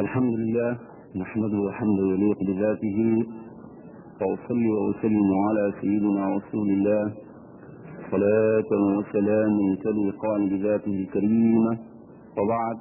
الحمد لله نحمده حمدا يليق بذاته وأصلي وأسلم على سيدنا رسول الله صلاة وسلام تليقان بذاته الكريمة وبعد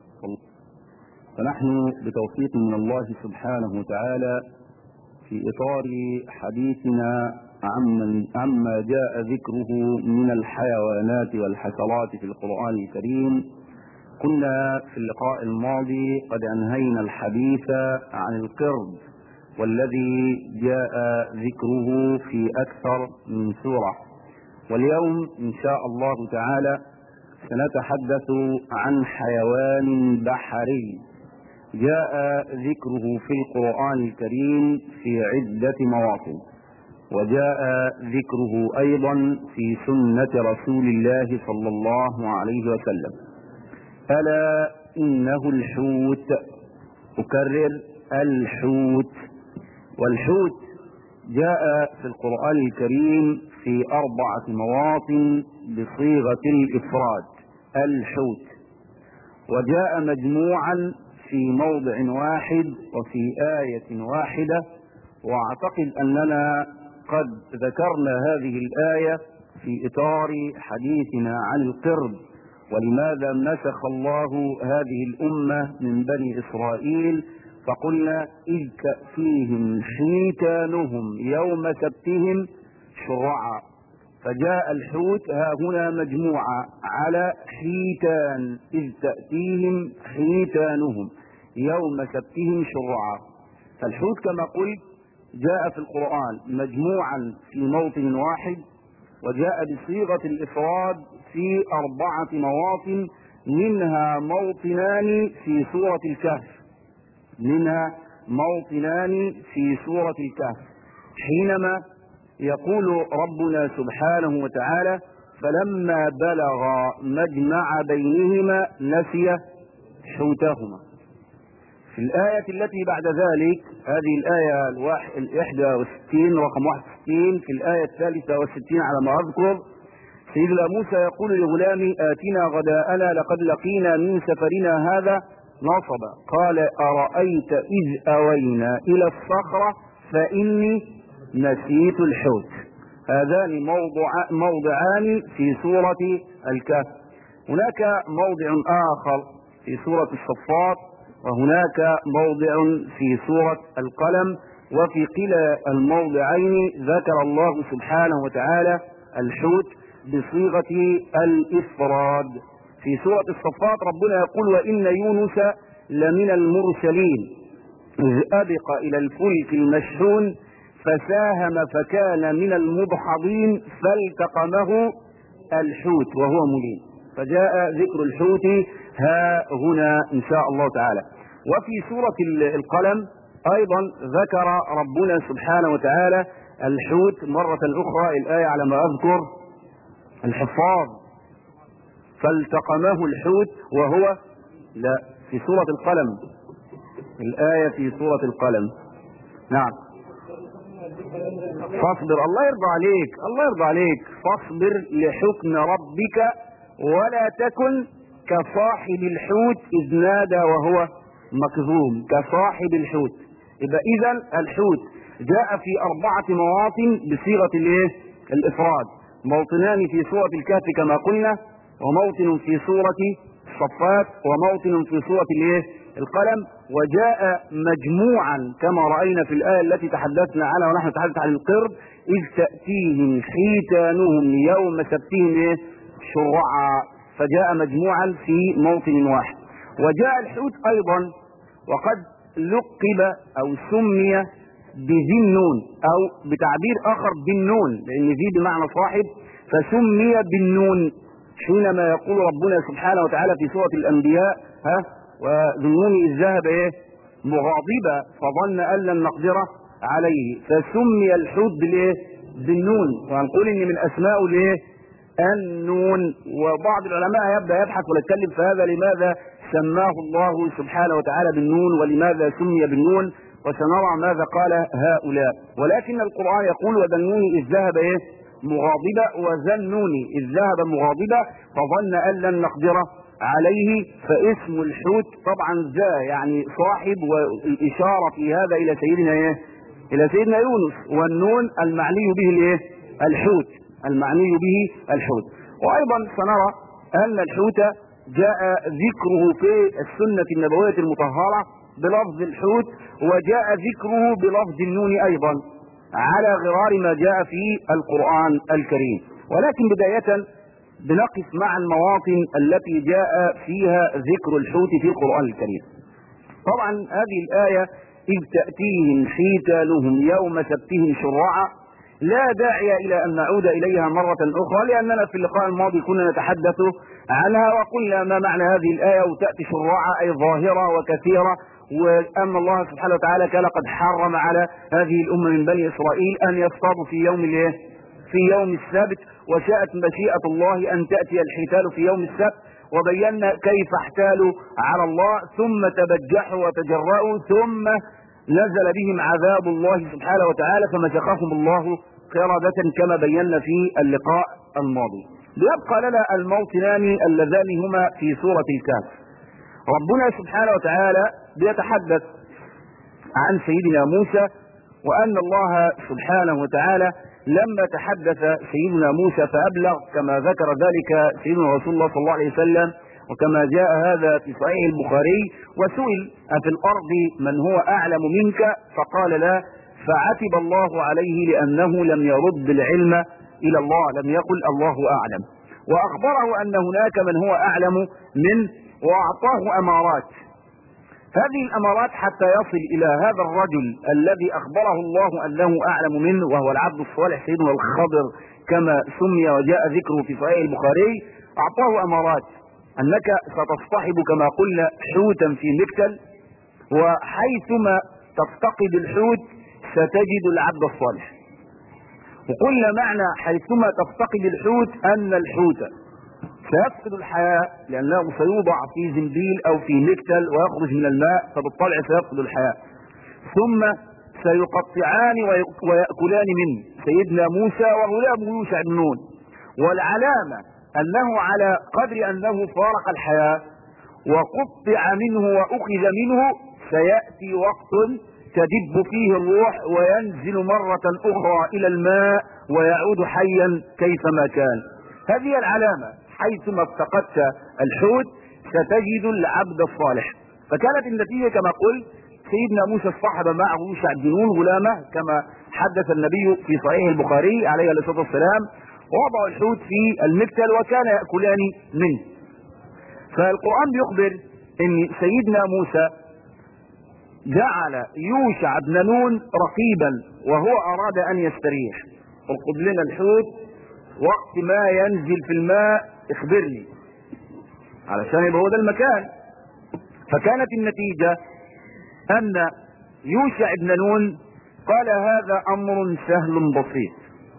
فنحن بتوفيق من الله سبحانه وتعالى في إطار حديثنا عمن عما جاء ذكره من الحيوانات والحشرات في القرآن الكريم كنا في اللقاء الماضي قد أنهينا الحديث عن القرد والذي جاء ذكره في أكثر من سورة واليوم إن شاء الله تعالى سنتحدث عن حيوان بحري جاء ذكره في القرآن الكريم في عدة مواطن وجاء ذكره أيضا في سنة رسول الله صلى الله عليه وسلم ألا إنه الحوت أكرر الحوت والحوت جاء في القرآن الكريم في أربعة مواطن بصيغة الإفراد الحوت وجاء مجموعا في موضع واحد وفي آية واحدة وأعتقد أننا قد ذكرنا هذه الآية في إطار حديثنا عن القرد ولماذا نسخ الله هذه الأمة من بني إسرائيل فقلنا إذ تأتيهم حيتانهم يوم سبتهم شرعا فجاء الحوت ها هنا مجموعة على حيتان إذ تأتيهم حيتانهم يوم سبتهم شرعا فالحوت كما قلت جاء في القرآن مجموعا في موطن واحد وجاء بصيغة الإفراد في أربعة مواطن منها موطنان في سورة الكهف منها موطنان في سورة الكهف حينما يقول ربنا سبحانه وتعالى فلما بلغ مجمع بينهما نسي حوتهما في الآية التي بعد ذلك هذه الآية الإحدى والستين رقم واحد وستين في الآية الثالثة والستين على ما أذكر سيدنا موسى يقول لغلامي آتنا غداءنا لقد لقينا من سفرنا هذا نصبا قال أرأيت إذ أوينا إلى الصخرة فإني نسيت الحوت هذان موضع موضعان في سورة الكهف هناك موضع آخر في سورة الصفات وهناك موضع في سورة القلم وفي كلا الموضعين ذكر الله سبحانه وتعالى الحوت بصيغة الإفراد في سورة الصفات ربنا يقول وإن يونس لمن المرسلين إذ أبق إلى الفلك المشحون فساهم فكان من المدحضين فالتقمه الحوت وهو مليم فجاء ذكر الحوت ها هنا إن شاء الله تعالى وفي سورة القلم أيضا ذكر ربنا سبحانه وتعالى الحوت مرة أخرى الآية على ما أذكر الحفاظ فالتقمه الحوت وهو لا في سورة القلم الآية في سورة القلم نعم فاصبر الله يرضى عليك الله يرضى عليك فاصبر لحكم ربك ولا تكن كصاحب الحوت إذ نادى وهو مكظوم كصاحب الحوت يبقى إذا الحوت جاء في أربعة مواطن بصيغة الايه؟ الإفراد موطنان في سورة الكهف كما قلنا وموطن في سورة الصفات وموطن في سورة الايه؟ القلم وجاء مجموعا كما رأينا في الآية التي تحدثنا عنها ونحن نتحدث عن القرد إذ تأتيهم حيتانهم يوم سبتهم إيه؟ شرعا فجاء مجموعا في موطن واحد وجاء الحوت أيضا وقد لقب أو سمي بذي النون أو بتعبير آخر بالنون لأن ذي بمعنى صاحب فسمي بالنون حينما يقول ربنا سبحانه وتعالى في سورة الأنبياء ها وذنون إذ ذهب إيه مغاضبا فظن أن لن نقدر عليه فسمي الحوت بالإيه بالنون وهنقول إن من أسماء الإيه النون وبعض العلماء يبدأ يبحث ويتكلم في هذا لماذا سماه الله سبحانه وتعالى بالنون ولماذا سمي بالنون وسنرى ماذا قال هؤلاء ولكن القرآن يقول وذنون إذ ذهب إيه مغاضبة وذنون إذ ذهب مغاضبة فظن أن لن نقدر عليه فاسم الحوت طبعا ذا يعني صاحب والإشارة في هذا إلى سيدنا إيه؟ إلى سيدنا يونس والنون المعني به الإيه؟ الحوت المعني به الحوت وأيضا سنرى أن الحوت جاء ذكره في السنة النبوية المطهرة بلفظ الحوت وجاء ذكره بلفظ النون أيضا على غرار ما جاء في القرآن الكريم ولكن بداية بنقف مع المواطن التي جاء فيها ذكر الحوت في القرآن الكريم طبعا هذه الآية إذ تأتيهم حيتانهم يوم سبتهم شرعا لا داعي إلى أن نعود إليها مرة أخرى لأننا في اللقاء الماضي كنا نتحدث عنها وقلنا ما معنى هذه الآية وتأتي شرعا أي ظاهرة وكثيرة وأن الله سبحانه وتعالى كان قد حرم على هذه الأمة من بني إسرائيل أن يصطادوا في يوم الايه؟ في يوم السبت وشاءت مشيئة الله أن تأتي الحيتان في يوم السبت وبينا كيف احتالوا على الله ثم تبجحوا وتجرأوا ثم نزل بهم عذاب الله سبحانه وتعالى فمسخهم الله قردة كما بينا في اللقاء الماضي ليبقى لنا الموطنان اللذان هما في سورة الكهف ربنا سبحانه وتعالى بيتحدث عن سيدنا موسى وأن الله سبحانه وتعالى لما تحدث سيدنا موسى فأبلغ كما ذكر ذلك سيدنا رسول الله صلى الله عليه وسلم وكما جاء هذا في صحيح البخاري وسئل أفي الأرض من هو أعلم منك فقال لا فعتب الله عليه لأنه لم يرد العلم إلى الله لم يقل الله أعلم وأخبره أن هناك من هو أعلم منه وأعطاه أمارات هذه الأمارات حتى يصل إلى هذا الرجل الذي أخبره الله أنه أعلم منه وهو العبد الصالح سيدنا الخضر كما سمي وجاء ذكره في صحيح البخاري أعطاه أمارات أنك ستصطحب كما قلنا حوتا في مكتل وحيثما تفتقد الحوت ستجد العبد الصالح وقلنا معنى حيثما تفتقد الحوت أن الحوت سيفقد الحياة لأنه سيوضع في زنبيل أو في مكتل ويخرج من الماء فبالطبع سيفقد الحياة ثم سيقطعان ويأكلان منه سيدنا موسى وغلامه يوشع بن نون والعلامة أنه على قدر أنه فارق الحياة وقطع منه وأخذ منه سيأتي وقت تدب فيه الروح وينزل مرة أخرى إلى الماء ويعود حيا كيفما كان هذه العلامة حيثما افتقدت الحوت ستجد العبد الصالح فكانت النتيجة كما قلت سيدنا موسى اصطحب معه يوشع بن نون غلامه كما حدث النبي في صحيح البخاري عليه الصلاة والسلام ووضعوا الحوت في المكتل وكان يأكلان منه فالقرآن بيخبر ان سيدنا موسى جعل يوشع بن نون رقيبا وهو اراد ان يستريح ارقب لنا الحوت وقت ما ينزل في الماء اخبرني علشان يبقى هو ده المكان فكانت النتيجة ان يوشع بن نون قال هذا امر سهل بسيط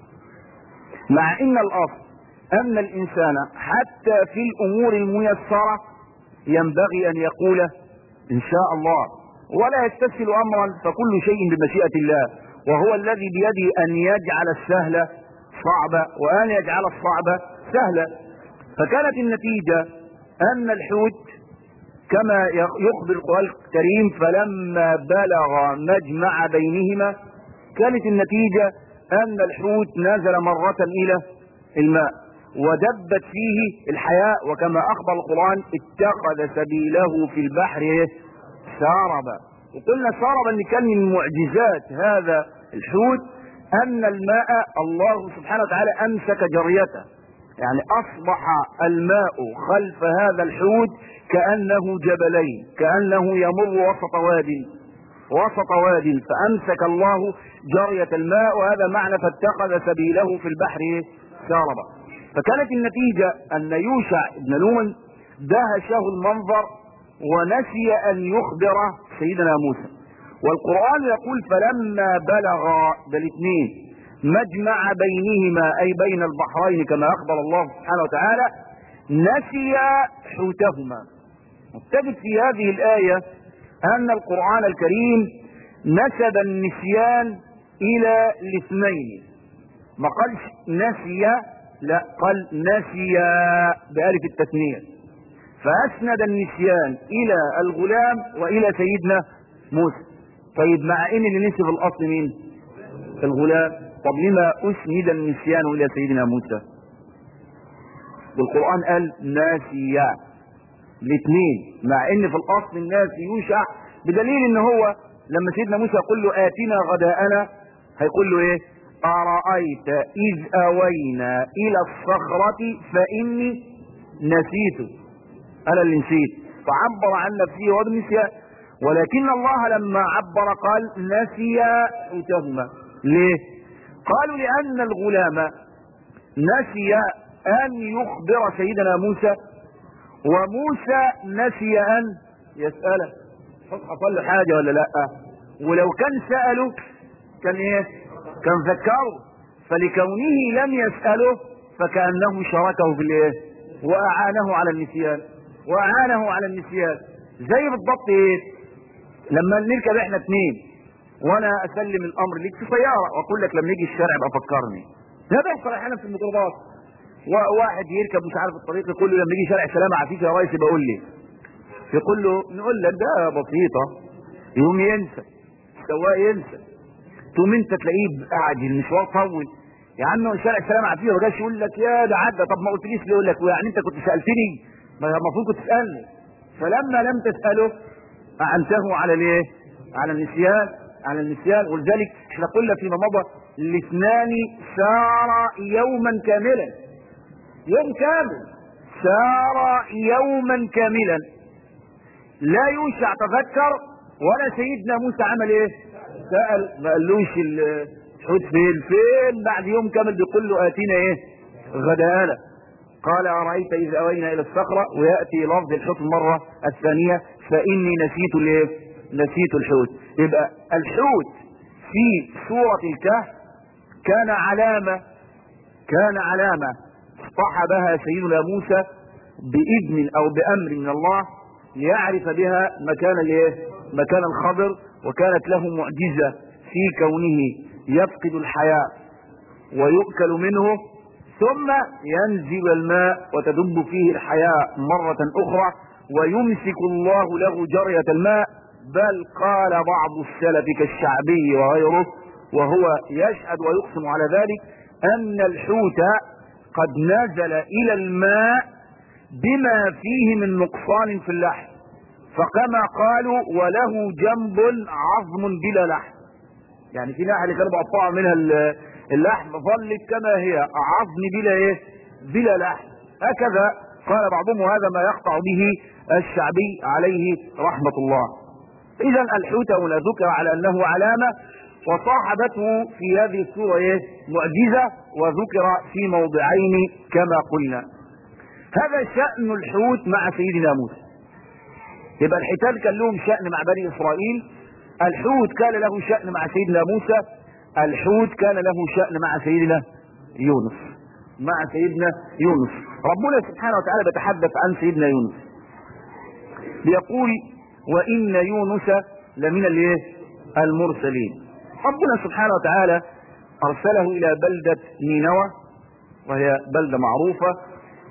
مع ان الاصل ان الانسان حتى في الامور الميسرة ينبغي ان يقول ان شاء الله ولا يستسهل امرا فكل شيء بمشيئة الله وهو الذي بيده ان يجعل السهل صعبة وان يجعل الصعبة سهلة فكانت النتيجة ان الحوت كما يخبر القرآن الكريم فلما بلغ مجمع بينهما كانت النتيجة ان الحوت نزل مرة الى الماء ودبت فيه الحياة وكما اخبر القرآن اتخذ سبيله في البحر ساربا وقلنا ساربا ان كان من معجزات هذا الحوت ان الماء الله سبحانه وتعالى امسك جريته يعني اصبح الماء خلف هذا الحوت كانه جبلين كانه يمر وسط واد وسط واد فامسك الله جرية الماء وهذا معنى فاتخذ سبيله في البحر ساربا فكانت النتيجة ان يوشع بن نون دهشه المنظر ونسي ان يخبر سيدنا موسى والقرآن يقول فلما بلغ ده الاثنين مجمع بينهما اي بين البحرين كما اخبر الله سبحانه وتعالى نسي حوتهما تجد في هذه الآية ان القرآن الكريم نسب النسيان الى الاثنين ما قالش نسي لا قال نسي بألف التثنية فأسند النسيان إلى الغلام وإلى سيدنا موسى طيب مع إن اللي نسي في الأصل مين الغلام طب لما أسند النسيان إلى سيدنا موسى والقرآن قال ناسيا الاثنين مع ان في الاصل الناس يوشع بدليل ان هو لما سيدنا موسى يقول له اتنا غداءنا هيقول له ايه ارايت اذ اوينا الى الصخرة فاني نسيت انا اللي نسيت فعبر عن نفسه وهو بالنسيان ولكن الله لما عبر قال نسي حوتهما ليه قالوا لان الغلام نسي ان يخبر سيدنا موسى وموسى نسي ان يسأله حصل له حاجة ولا لا ولو كان سأله كان ايه كان ذكره فلكونه لم يسأله فكأنه شركه في الايه واعانه على النسيان واعانه على النسيان زي بالضبط ايه لما نركب احنا اتنين وانا اسلم الامر ليك في سيارة واقول لك لما يجي الشارع ابقى فكرني ده بيحصل احيانا في الميكروباص واحد يركب مش عارف الطريق يقول له لما يجي شارع سلام عفيف يا ريس بقول لي يقول له نقول لك ده بسيطة يقوم ينسى السواق ينسى تقوم انت تلاقيه قاعد المشوار طول يا عم شارع سلام عفيف ما جاش يقول لك يا ده عدى طب ما قلتليش ليه يقول لك يعني انت كنت سالتني ما المفروض كنت تسالني فلما لم تساله اعنته على الايه؟ على النسيان على النسيان ولذلك احنا قلنا فيما مضى الاثنان سار يوما كاملا يوم كامل سار يوما كاملا لا يوشع تذكر ولا سيدنا موسى عمل ايه سأل ما قالوش الحوت فين فين بعد يوم كامل بيقول له اتينا ايه غدانا قال ارايت اذ اوينا الى الصخره وياتي لفظ الحوت المره الثانيه فاني نسيت الايه نسيت الحوت يبقى الحوت في سوره الكهف كان علامه كان علامه اصطحبها سيدنا موسى باذن او بامر من الله ليعرف بها مكان الايه مكان الخضر وكانت له معجزه في كونه يفقد الحياه ويؤكل منه ثم ينزل الماء وتدب فيه الحياه مره اخرى ويمسك الله له جريه الماء بل قال بعض السلف كالشعبي وغيره وهو يشهد ويقسم على ذلك ان الحوت قد نزل الى الماء بما فيه من نقصان في اللحم فكما قالوا وله جنب عظم بلا لحم يعني في ناحية اللي كانوا بقطعوا منها اللحم ظلت كما هي عظم بلا ايه بلا لحم هكذا قال بعضهم وهذا ما يقطع به الشعبي عليه رحمة الله اذا الحوت هنا ذكر على انه علامة وصاحبته في هذه السورة ايه معجزة وذكر في موضعين كما قلنا هذا شأن الحوت مع سيدنا موسى يبقى الحيتان كان لهم شأن مع بني إسرائيل الحوت كان له شأن مع سيدنا موسى الحوت كان له شأن مع سيدنا يونس مع سيدنا يونس ربنا سبحانه وتعالى بيتحدث عن سيدنا يونس بيقول وإن يونس لمن الايه المرسلين ربنا سبحانه وتعالى أرسله إلى بلدة نينوى وهي بلدة معروفة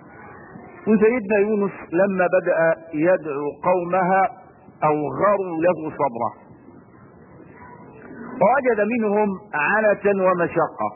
وسيدنا يونس لما بدأ يدعو قومها أوغروا له صبره ووجد منهم عنة ومشقة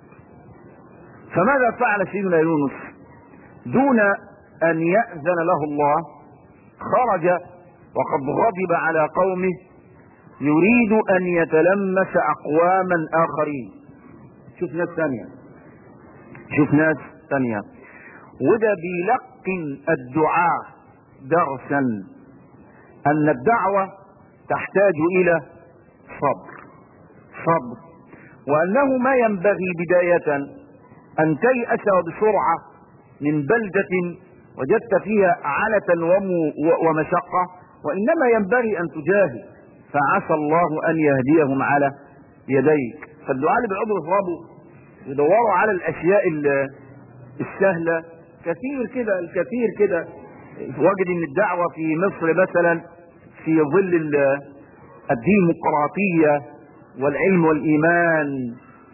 فماذا فعل سيدنا يونس دون أن يأذن له الله خرج وقد غضب على قومه يريد أن يتلمس أقواما آخرين شوف ناس ثانية شوف ناس ثانية وده بيلقن الدعاء درسا ان الدعوة تحتاج الى صبر صبر وانه ما ينبغي بداية ان تيأس بسرعة من بلدة وجدت فيها عنة ومشقة وانما ينبغي ان تجاهد فعسى الله ان يهديهم على يديك فالدعاء اللي بيقعدوا يضربوا يدوروا على الاشياء السهلة كثير كده الكثير كده وجد ان الدعوة في مصر مثلا في ظل الديمقراطية والعلم والإيمان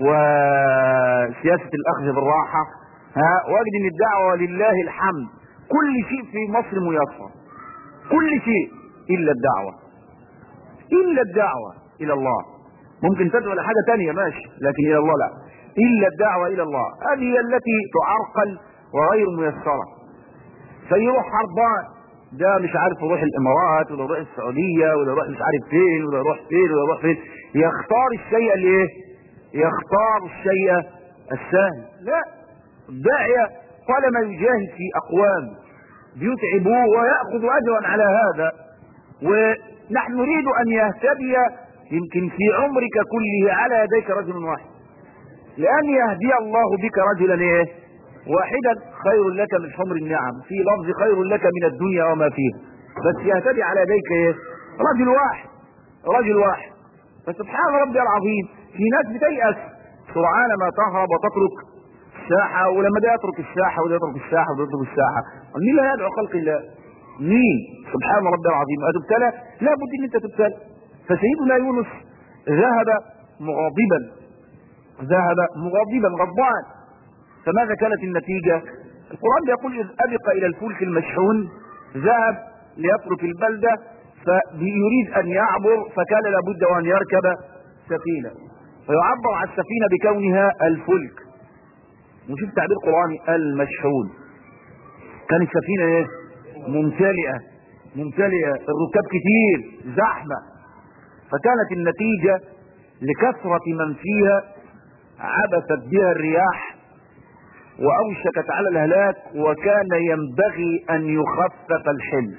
وسياسة الأخذ بالراحة ها وجد ان الدعوة لله الحمد كل شيء في مصر ميسر كل شيء الا الدعوه الا الدعوه الى الله ممكن تدعو لحاجه تانية ماشي لكن الى الله لا الا الدعوه الى الله هذه هي التي تعرقل وغير ميسره فيروح هربان ده مش عارف يروح الامارات ولا يروح السعوديه ولا يروح مش عارف فين ولا يروح فين ولا يروح فين يختار الشيء الايه يختار الشيء السهل لا الداعيه طالما يجاهد في اقوام بيتعبوه وياخذ اجرا على هذا ونحن نريد ان يهتدي يمكن في عمرك كله على يديك رجل واحد لان يهدي الله بك رجلا ايه واحدا خير لك من حمر النعم في لفظ خير لك من الدنيا وما فيها بس يهتدي على يديك ايه رجل واحد رجل واحد فسبحان ربي العظيم في ناس بتيأس سرعان ما تهرب وتترك الساحة ولما ده يترك الساحة وده يترك الساحة وده يترك الساحة مين لا يدعو خلق الله مين سبحان ربي العظيم أتبتلى لا بد ان انت تبتلى فسيدنا يونس ذهب مغاضبا ذهب مغاضبا غضبان فماذا كانت النتيجة القرآن يقول إذ أبق إلى الفلك المشحون ذهب ليترك البلدة فيريد أن يعبر فكان لابد وأن يركب سفينة فيعبر عن السفينة بكونها الفلك نشوف تعبير قرآني المشحون كانت السفينة ايه ممتلئة ممتلئة الركاب كتير زحمة فكانت النتيجة لكثرة من فيها عبثت بها الرياح وأوشكت على الهلاك وكان ينبغي أن يخفف الحمل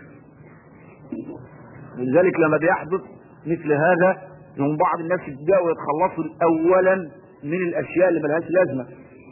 لذلك لما بيحدث مثل هذا يوم بعض الناس يبدأوا يتخلصوا أولا من الأشياء اللي ملهاش لازمة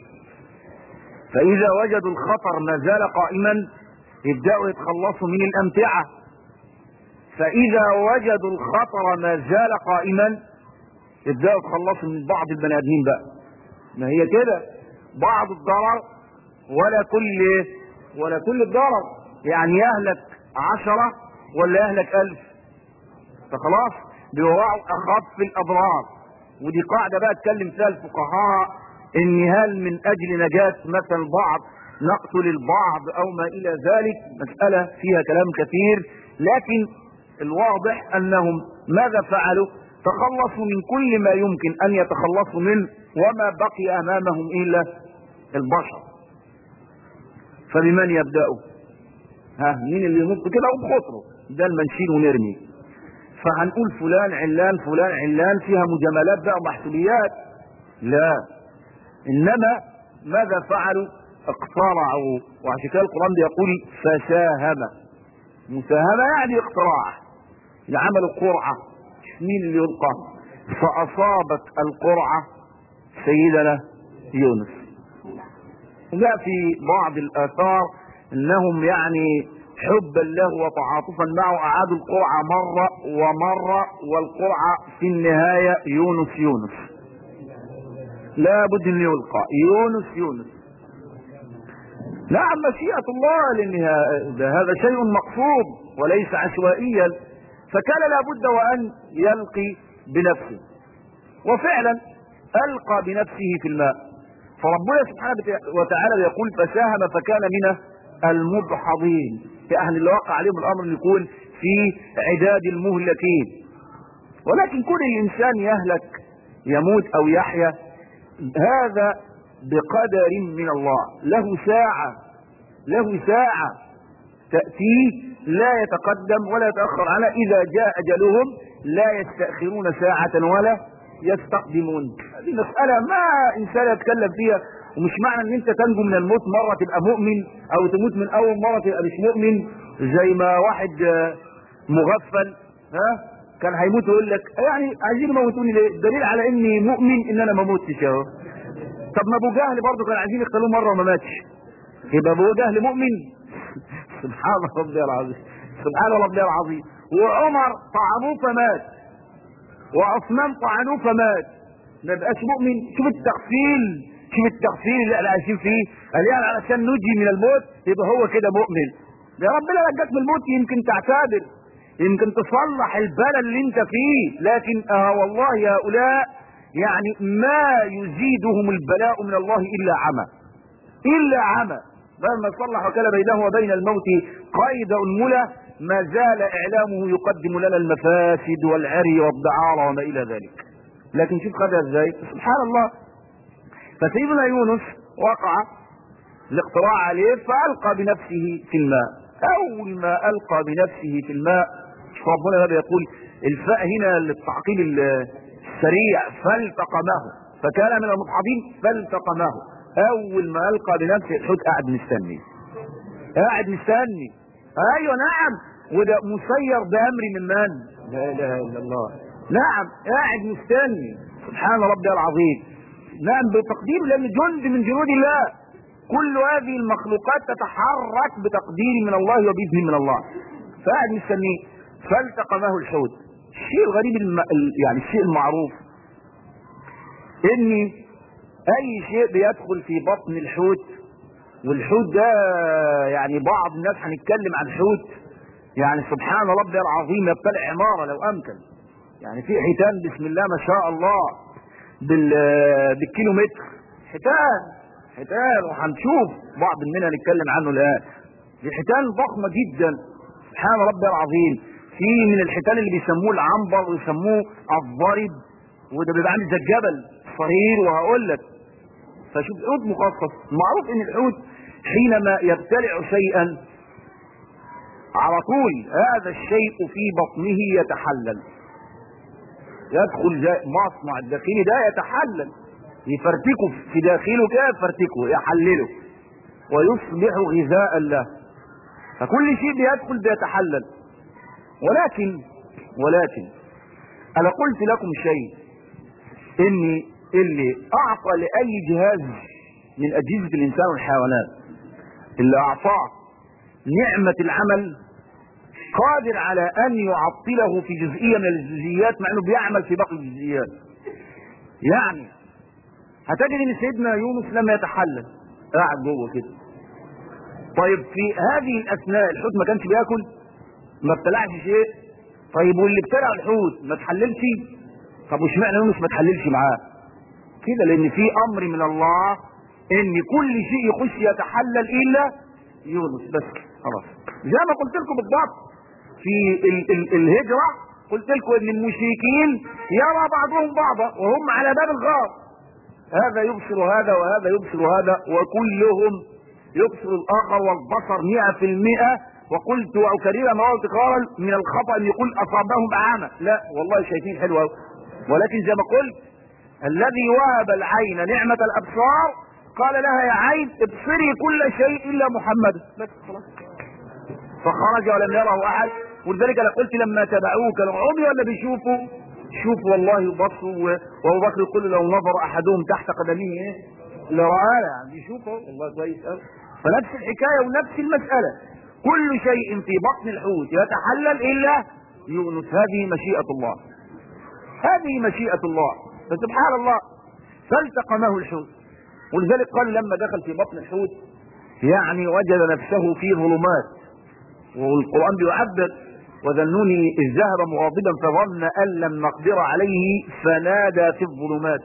فإذا وجدوا الخطر ما زال قائما يبدأوا يتخلصوا من الأمتعة فإذا وجدوا الخطر ما زال قائما يبدأوا يتخلصوا من بعض البني آدمين بقى ما هي كده بعض الضرر ولا كل ولا كل الضرر يعني يهلك عشرة ولا يهلك ألف فخلاص بيوعوا أخف الأضرار ودي قاعدة بقى اتكلم فيها الفقهاء ان هل من اجل نجاة مثلا بعض نقتل البعض او ما الى ذلك مسألة فيها كلام كثير لكن الواضح انهم ماذا فعلوا تخلصوا من كل ما يمكن ان يتخلصوا منه وما بقي امامهم الا البشر فبمن يبدأوا ها مين اللي ينط كده وبخطره ده المنشيل ونرمي فهنقول فلان علان فلان علان فيها مجاملات بقى ومحسوبيات لا انما ماذا فعلوا اقترعوا وعشان كده القران بيقول فساهم مساهمه يعني اقتراع عملوا قرعه مين اللي يلقى فاصابت القرعه سيدنا يونس جاء في بعض الاثار انهم يعني حبا له وتعاطفا معه اعادوا القرعه مره ومره والقرعه في النهايه يونس يونس لا بد ان يلقى يونس يونس نعم مشيئة الله لان هذا شيء مقصود وليس عشوائيا فكان لابد وان يلقي بنفسه وفعلا القى بنفسه في الماء فربنا سبحانه وتعالى يقول فساهم فكان من المدحضين في اهل اللي وقع عليهم الامر ان يكون في عداد المهلكين ولكن كل الانسان يهلك يموت او يحيا هذا بقدر من الله له ساعة له ساعة تأتيه لا يتقدم ولا يتأخر عنها إذا جاء أجلهم لا يستأخرون ساعة ولا يستقدمون هذه مسألة ما إنسان يتكلم فيها ومش معنى ان انت تنجو من الموت مرة تبقى مؤمن او تموت من اول مرة تبقى مش مؤمن زي ما واحد مغفل ها كان هيموت ويقول لك يعني عايزين يموتوني ليه؟ دليل على اني مؤمن ان انا ما متش اهو. طب ما ابو جهل برضه كان عايزين يقتلوه مره وما ماتش. يبقى ابو جهل مؤمن؟ سبحان ربي العظيم. سبحان ربي العظيم. وعمر طعنوه فمات. وعثمان طعنوه فمات. ما يبقاش مؤمن؟ شوف التغفيل شوف التغفيل اللي احنا عايشين فيه. قال يعني علشان نجي من الموت يبقى هو كده مؤمن. يا ربنا نجاك من الموت يمكن تعتبر يمكن تصلح البلد اللي انت فيه لكن اه والله هؤلاء يعني ما يزيدهم البلاء من الله الا عمى الا عمى مهما صلح وكان بينه وبين الموت قيد أنملة ما زال إعلامه يقدم لنا المفاسد والعري والدعارة وما إلى ذلك لكن شوف خدها ازاي سبحان الله فسيدنا يونس وقع الاقتراع عليه فألقى بنفسه في الماء أول ما ألقى بنفسه في الماء ربنا هذا يقول الفاء هنا للتعقيب السريع فالتقمه فكان من المضحضين فالتقمه أول ما ألقى بنفسه الحوت قاعد مستني قاعد مستني أيوة نعم وده مسير بأمر من من لا إله إلا الله نعم قاعد مستني سبحان ربي العظيم نعم بتقدير لأن جند من جنود الله كل هذه المخلوقات تتحرك بتقدير من الله وبإذن من الله فقاعد مستنيه فالتقمه الحوت الشيء الغريب الم... يعني الشيء المعروف ان اي شيء بيدخل في بطن الحوت والحوت ده يعني بعض الناس هنتكلم عن حوت يعني سبحان ربي العظيم يبتلع عمارة لو امكن يعني في حيتان بسم الله ما شاء الله بال... بالكيلومتر حيتان حيتان وهنشوف بعض مننا نتكلم عنه الان دي حيتان ضخمة جدا سبحان ربي العظيم في من الحيتان اللي بيسموه العنبر ويسموه الضرب وده بيبقى عامل زي الجبل صغير وهقول لك فشوف حوت مخصص معروف ان الحوت حينما يبتلع شيئا على طول هذا الشيء في بطنه يتحلل يدخل زي مصنع الداخلي ده يتحلل يفرتكه في داخله كده يفرتكه يحلله ويصبح غذاء له فكل شيء بيدخل بيتحلل ولكن ولكن انا قلت لكم شيء اني اللي اعطى لاي جهاز من اجهزه الانسان والحيوانات اللي اعطاه نعمه العمل قادر على ان يعطله في جزئيه من الجزئيات مع انه بيعمل في باقي الجزئيات يعني هتجد ان سيدنا يونس لما يتحلل قاعد جوه كده طيب في هذه الاثناء الحوت ما كانش بياكل ما ابتلعش شيء طيب واللي ابتلع الحوت ما تحللش طب واشمعنى يونس ما تحللش معاه كده لان في امر من الله ان كل شيء يخش يتحلل الا يونس بس خلاص زي ما قلت لكم بالضبط في ال ال الهجرة قلت لكم ان المشركين يرى بعضهم بعضا وهم على باب الغار هذا يبصر هذا وهذا يبصر هذا وكلهم يبصر الاخر والبصر مئة في المئة وقلت واكرر مرة تكرارا من الخطأ ان يقول اصابهم اعامة لا والله شايفين حلو قوي ولكن زي ما قلت الذي وهب العين نعمة الابصار قال لها يا عين ابصري كل شيء الا محمد بس خلاص فخرج ولم يره احد ولذلك انا قلت لما تبعوه كانوا عمي ولا بيشوفوا شوفوا والله بصوا وابو بكر يقول لو نظر احدهم تحت قدميه ايه لرآنا يعني بيشوفوا والله كويس قوي فنفس الحكايه ونفس المساله كل شيء في بطن الحوت يتحلل الا يونس هذه مشيئه الله هذه مشيئه الله فسبحان الله فالتقمه الحوت ولذلك قال لما دخل في بطن الحوت يعني وجد نفسه في ظلمات والقرآن بيعبر وذنوني إذ ذهب مغاضبا فظن أن لم نقدر عليه فنادى في الظلمات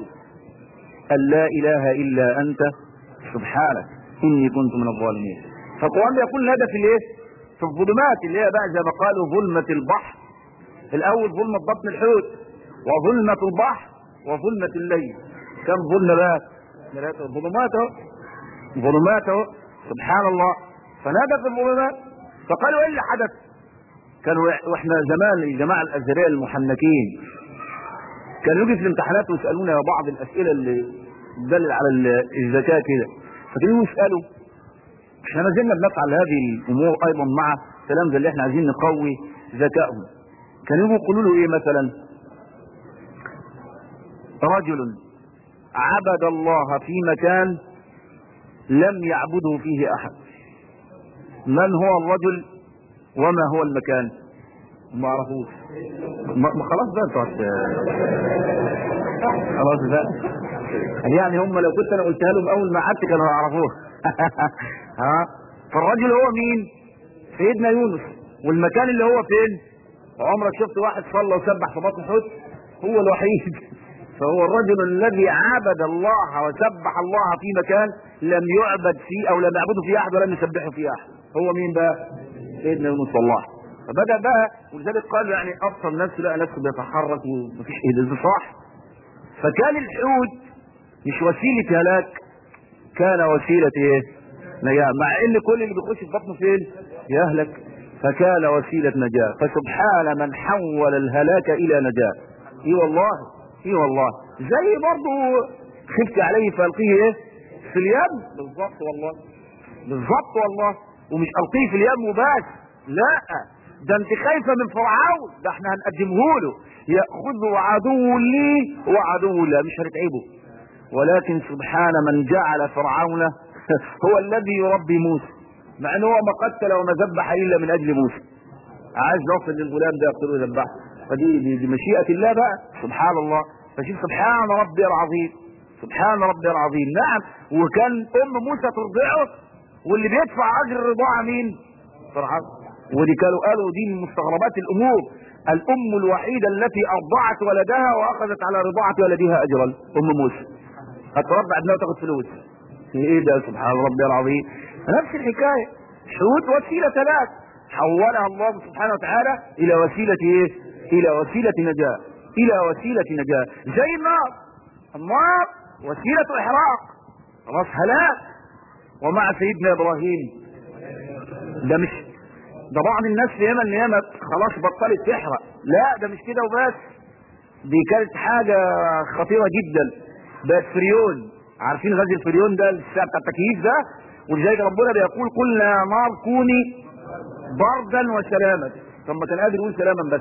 أن لا إله إلا أنت سبحانك إني كنت من الظالمين فالقرآن بيقول نادى في الإيه؟ في الظلمات اللي هي بقى زي ما قالوا ظلمة البحر الأول ظلمة بطن الحوت وظلمة البحر وظلمة الليل كم ظلمة بقى؟ ظلمات اهو ظلمات اهو سبحان الله فنادى في الظلمات فقالوا ايه اللي حدث كانوا واحنا زمان الجماعه الازهريه المحنكين كانوا يجي في الامتحانات ويسالونا بعض الاسئله اللي تدلل على الذكاء كده فكانوا يسالوا احنا ما زلنا بنفعل هذه الامور ايضا مع الكلام اللي احنا عايزين نقوي ذكائهم كانوا يجوا يقولوا له ايه مثلا رجل عبد الله في مكان لم يعبده فيه احد من هو الرجل وما هو المكان ما عرفوش ما خلاص بقى انت خلاص بقى يعني هم لو كنت انا قلتها لهم اول ما قعدت كانوا يعرفوها ها فالرجل هو مين سيدنا يونس والمكان اللي هو فين عمرك شفت واحد صلى وسبح في بطن حوت هو الوحيد فهو الرجل الذي عبد الله وسبح الله في مكان لم يعبد فيه او لم يعبده فيه احد ولم يسبحه فيه احد هو مين بقى سيدنا يونس الله فبدا بقى ولذلك قال يعني ابصر نفسه لقى نفسه بيتحرك ومفيش ايه ده صح فكان الحوت مش وسيله هلاك كان وسيله ايه نجاة مع ان كل اللي بيخش في بطنه فين يهلك فكان وسيلة نجاة فسبحان من حول الهلاك الى نجاة اي والله اي والله زي برضه خفت عليه فالقيه ايه في اليم بالظبط والله بالظبط والله ومش القيه في اليم وبس لا ده انت خايفه من فرعون ده احنا هنقدمه له ياخذ عدو لي وعدو لا مش هنتعبه ولكن سبحان من جعل فرعون هو الذي يربي موسى مع انه هو ما قتل وما ذبح الا من اجل موسى عايز يصل للغلام ده يقتله ويذبحه فدي دي, دي مشيئه الله بقى سبحان الله فشوف سبحان ربي العظيم سبحان ربي العظيم نعم وكان ام موسى ترضعه واللي بيدفع اجر الرضاعه مين فرعون ودي كانوا قالوا دي من مستغربات الامور الام الوحيده التي ارضعت ولدها واخذت على رضاعه ولدها اجرا ام موسى هترضع ابنها وتاخد فلوس ايه ده سبحان ربي العظيم نفس الحكايه حوت وسيله ثلاث حولها الله سبحانه وتعالى الى وسيله ايه الى وسيله نجاه الى وسيله نجاه زي النار النار وسيله احراق راس هلاك ومع سيدنا ابراهيم ده مش ده بعض الناس في يمن ياما خلاص بطلت تحرق لا ده مش كده وبس دي كانت حاجة خطيرة جدا بقت فريون عارفين غاز الفريون ده الساعة بتاع التكييف ده ولذلك ربنا بيقول قلنا يا نار كوني بردا وسلاما طب ما كان قادر يقول سلاما بس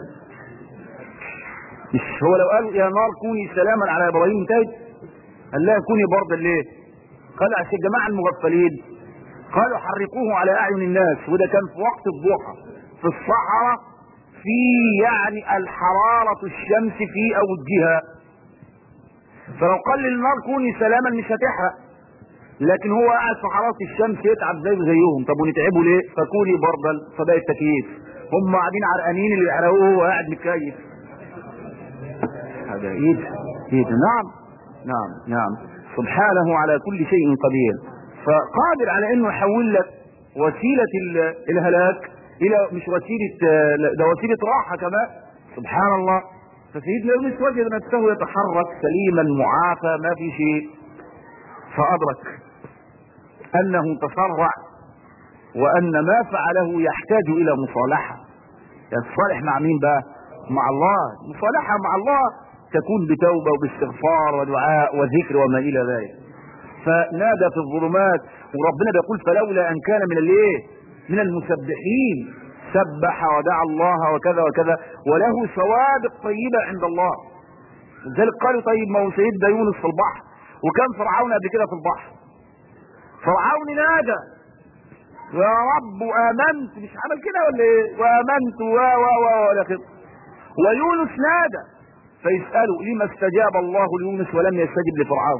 مش هو لو قال يا نار كوني سلاما على ابراهيم انتهت قال لها كوني بردا ليه؟ قال عشان الجماعه المغفلين قالوا حرقوه على اعين الناس وده كان في وقت الضحى في الصحراء في يعني الحرارة الشمس في اوجها فلو قال للنار كوني سلاما مش هتحرق لكن هو قاعد في حرارة الشمس يتعب زي زيهم طب ونتعبوا ليه فكوني بردا فبقى التكييف هم قاعدين عرقانين اللي يحرقوه وهو قاعد متكيف هذا ايه ده ايه ده نعم نعم نعم سبحانه على كل شيء قدير فقادر على انه يحول لك وسيلة الهلاك الى مش وسيلة ده وسيلة راحة كمان سبحان الله فسيدنا يونس وجد نفسه يتحرك سليما معافى ما في شيء فأدرك أنه تسرع وأن ما فعله يحتاج إلى مصالحة يتصالح مع مين بقى؟ مع الله مصالحة مع الله تكون بتوبة وباستغفار ودعاء وذكر وما إلى ذلك فنادى في الظلمات وربنا بيقول فلولا أن كان من الايه؟ من المسبحين سبح ودعا الله وكذا وكذا وله سوابق طيبة عند الله لذلك قالوا طيب ما هو سيدنا يونس في البحر وكان فرعون قبل كده في البحر فرعون نادى يا رب امنت مش عمل كده ولا ايه وامنت و و و ولا كده ويونس نادى فيسالوا لما استجاب الله ليونس ولم يستجب لفرعون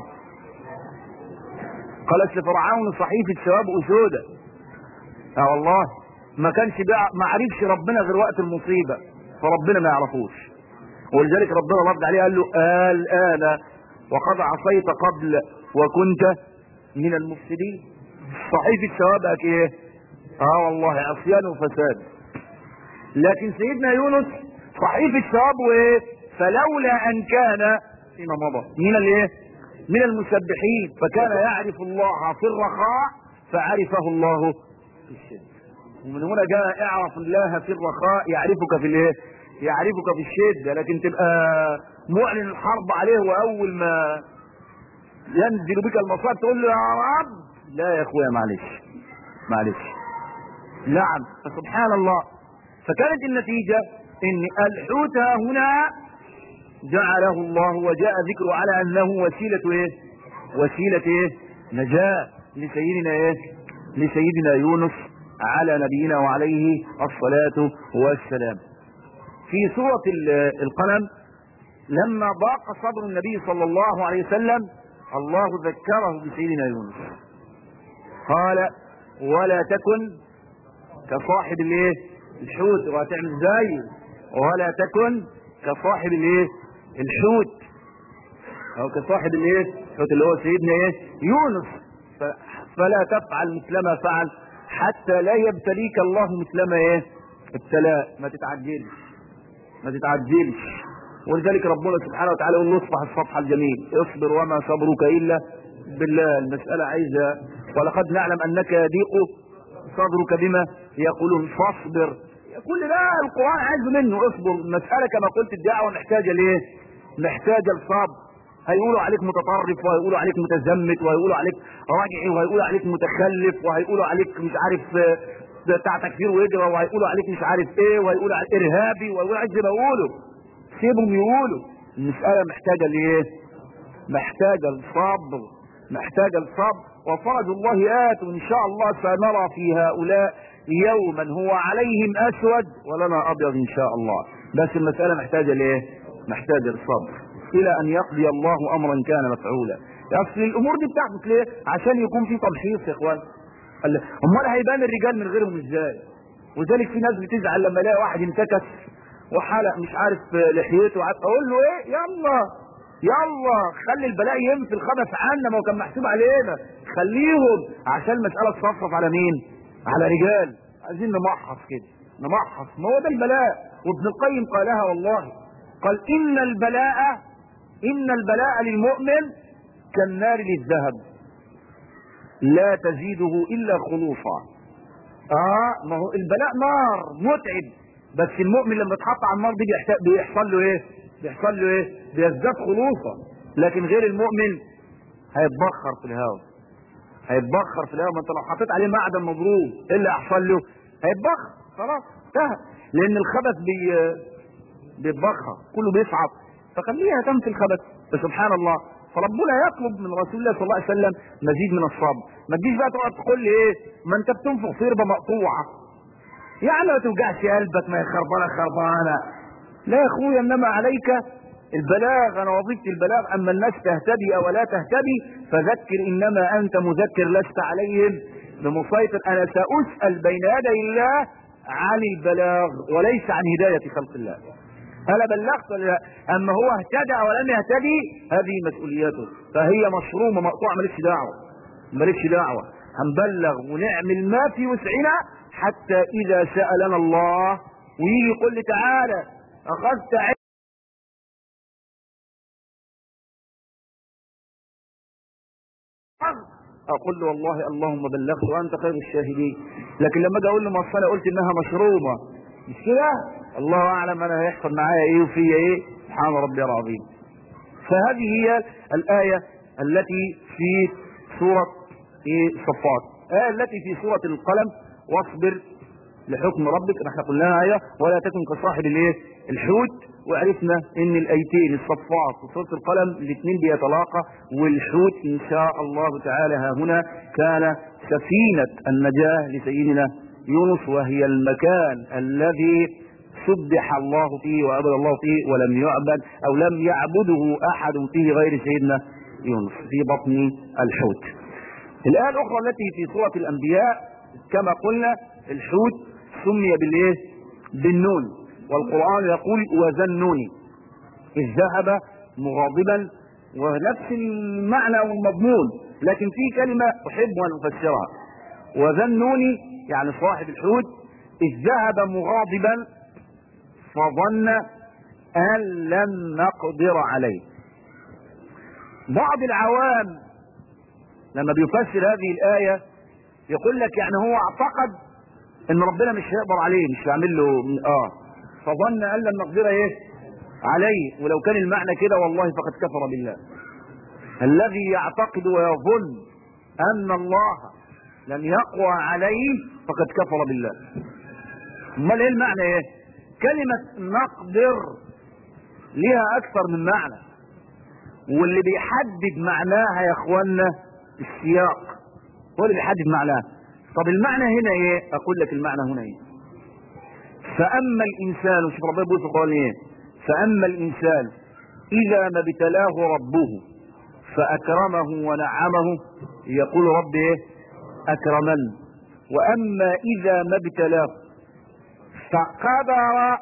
قال اصل فرعون صحيفه ثواب اسوده اه والله ما كانش بقى ما عرفش ربنا غير وقت المصيبه فربنا ما يعرفوش ولذلك ربنا رد عليه قال له الان وقد عصيت قبل وكنت من المفسدين صحيفة ثوابك ايه اه والله عصيان وفساد لكن سيدنا يونس صحيفة ثوابه ايه فلولا ان كان فيما مضى من الايه من المسبحين فكان يعرف الله في الرخاء فعرفه الله في الشدة ومن هنا جاء اعرف الله في الرخاء يعرفك في الايه يعرفك في الشدة لكن تبقى معلن الحرب عليه واول ما ينزل بك المصائب تقول له يا رب لا يا اخويا معلش معلش نعم فسبحان الله فكانت النتيجة ان الحوت هنا جعله الله وجاء ذكره على انه وسيلة ايه وسيلة ايه نجاة لسيدنا ايه لسيدنا يونس على نبينا وعليه الصلاة والسلام في سورة القلم لما ضاق صدر النبي صلى الله عليه وسلم الله ذكره بسيدنا يونس قال ولا تكن كصاحب الايه الحوت وهتعمل ازاي ولا تكن كصاحب الايه الحوت او كصاحب الايه الحوت اللي هو سيدنا ايه يونس فلا تفعل مثلما فعل حتى لا يبتليك الله مثلما ايه ابتلاء ما تتعجلش ما تتعجلش ولذلك ربنا سبحانه وتعالى يقول له اصبح الصفح الجميل اصبر وما صبرك الا بالله المسألة عايزة ولقد نعلم انك يضيق صدرك بما يقولون فاصبر كل ده القرآن عايز منه اصبر المسألة كما قلت الدعوة محتاجة ليه محتاجة الصبر هيقولوا عليك متطرف وهيقولوا عليك متزمت وهيقولوا عليك راجعي وهيقولوا عليك متخلف وهيقولوا عليك مش عارف بتاع تكفير وهجرة وهيقولوا عليك مش عارف ايه وهيقولوا عليك ارهابي وهيقولوا عليك زي ما يقولوا سيبهم يقولوا المسألة محتاجة لإيه؟ محتاجة الصبر محتاجة الصبر وفرج الله آت وإن شاء الله سنرى في هؤلاء يوما هو عليهم أسود ولنا أبيض إن شاء الله بس المسألة محتاجة لإيه؟ محتاجة الصبر إلى أن يقضي الله أمرا كان مفعولا أصل الأمور دي بتحدث ليه؟ عشان يكون في تمحيص يا إخوان أمال هيبان الرجال من غيرهم إزاي؟ وذلك في ناس بتزعل لما يلاقي واحد انتكس وحلق مش عارف لحيته اقول له ايه يلا يلا خلي البلاء ينفي الخبث عنا ما هو كان محسوب علينا خليهم عشان المساله تصفف على مين على رجال عايزين نمحص كده نمحص ما هو ده البلاء وابن القيم قالها والله قال ان البلاء ان البلاء للمؤمن كالنار للذهب لا تزيده الا خلوصا اه ما هو البلاء نار متعب بس المؤمن لما يتحط على النار دي بيحصل له ايه بيحصل له ايه بيزداد خلوصا لكن غير المؤمن هيتبخر في الهواء هيتبخر في الهواء ما انت لو حطيت عليه معدن مضروب ايه اللي هيحصل له هيتبخر خلاص انتهى لان الخبث بي بيتبخر كله بيصعد فخليها تنفي الخبث فسبحان الله فربنا يطلب من رسول الله صلى الله عليه وسلم مزيد من الصبر ما تجيش بقى تقعد تقول لي ايه ما انت بتنفخ في ربه مقطوعه يعني ما توجعش قلبك ما هي خربانه خربانه لا يا اخويا انما عليك البلاغ انا وظيفتي البلاغ اما الناس تهتدي او لا تهتدي فذكر انما انت مذكر لست عليهم بمسيطر انا ساسال بين يدي الله عن البلاغ وليس عن هدايه خلق الله انا بلغت ولا لا اما هو اهتدى او لم يهتدي هذه مسؤوليته فهي مشرومه مقطوعه مالكش دعوه مالكش دعوه هنبلغ ونعمل ما في وسعنا حتى اذا سالنا الله ويجي يقول لي تعالى اخذت عين اقول له والله اللهم بلغت وانت خير الشاهدين لكن لما اجي اقول له ما انا قلت انها مشرومه مش كده الله اعلم انا هيحصل معايا ايه وفيا ايه سبحان ربي العظيم فهذه هي الايه التي في سوره ايه صفات الايه التي في سوره القلم واصبر لحكم ربك نحن قلناها آية ولا تكن كصاحب الايه الحوت وعرفنا ان الايتين الصفات وسورة القلم الاثنين بيتلاقى والحوت ان شاء الله تعالى ها هنا كان سفينة النجاة لسيدنا يونس وهي المكان الذي سبح الله فيه وعبد الله فيه ولم يعبد او لم يعبده احد فيه غير سيدنا يونس في بطن الحوت الآية الأخرى التي في سورة الأنبياء كما قلنا الحوت سمي بالايه بالنون والقرآن يقول وذنوني إذ ذهب مغاضبا ونفس المعنى والمضمون لكن في كلمة أحب أن أفسرها وذنوني يعني صاحب الحوت إذ ذهب مغاضبا فظن أن لم نقدر عليه بعض العوام لما بيفسر هذه الآية يقول لك يعني هو اعتقد ان ربنا مش هيقدر عليه مش هيعمل له اه فظن ان لم نقدر ايه عليه ولو كان المعنى كده والله فقد كفر بالله الذي يعتقد ويظن ان الله لم يقوى عليه فقد كفر بالله امال ايه المعنى ايه كلمة نقدر ليها اكثر من معنى واللي بيحدد معناها يا اخوانا السياق هو اللي بيحدد معناها طب المعنى هنا ايه اقول لك المعنى هنا ايه فاما الانسان شوف ربنا بيقول في القران ايه فاما الانسان اذا ما ابتلاه ربه فاكرمه ونعمه يقول رب ايه اكرمن واما اذا ما ابتلاه فقدر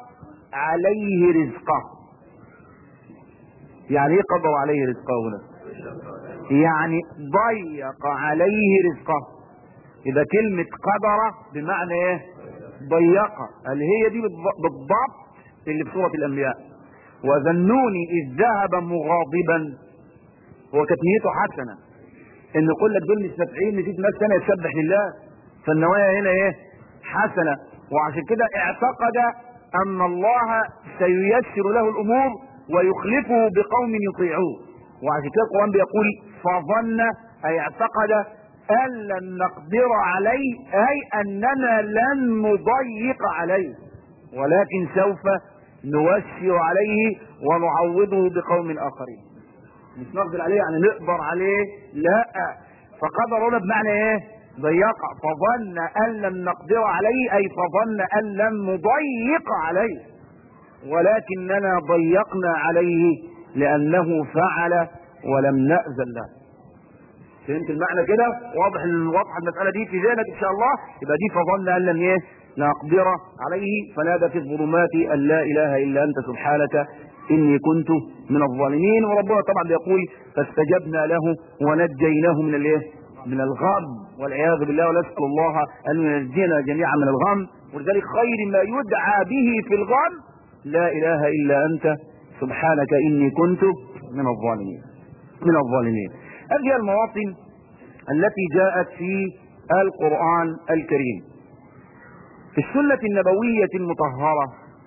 عليه رزقه يعني ايه قدر عليه رزقه هنا يعني ضيق عليه رزقه يبقى كلمة قدر بمعنى ايه ضيق قال هي دي بالضبط اللي في سورة الانبياء وذنوني اذ ذهب مغاضبا هو كانت نيته حسنة ان يقول لك دول مش نافعين نسيت ناس ثانيه تسبح لله فالنوايا هنا ايه حسنة وعشان كده اعتقد ان الله سييسر له الامور ويخلفه بقوم يطيعوه وعشان كده القرآن بيقول فظن اي اعتقد ان لن نقدر عليه اي اننا لن نضيق عليه ولكن سوف نوسع عليه ونعوضه بقوم اخرين مش نقدر عليه يعني نقدر عليه لا فقدر هنا بمعنى ايه ضيق فظن ان لم نقدر عليه اي فظن ان لم نضيق عليه ولكننا ضيقنا عليه لانه فعل ولم نأذن له فهمت المعنى كده واضح ان واضحه المساله دي في ذهنك ان شاء الله يبقى دي فظن ان لم ايه نقدر عليه فنادى في الظلمات ان لا اله الا انت سبحانك اني كنت من الظالمين وربنا طبعا بيقول فاستجبنا له ونجيناه من الايه من الغم والعياذ بالله ونسال الله ان ينجينا جميعا من الغم ولذلك خير ما يدعى به في الغم لا اله الا انت سبحانك اني كنت من الظالمين من الظالمين هذه المواطن التي جاءت في القرآن الكريم في السنة النبوية المطهرة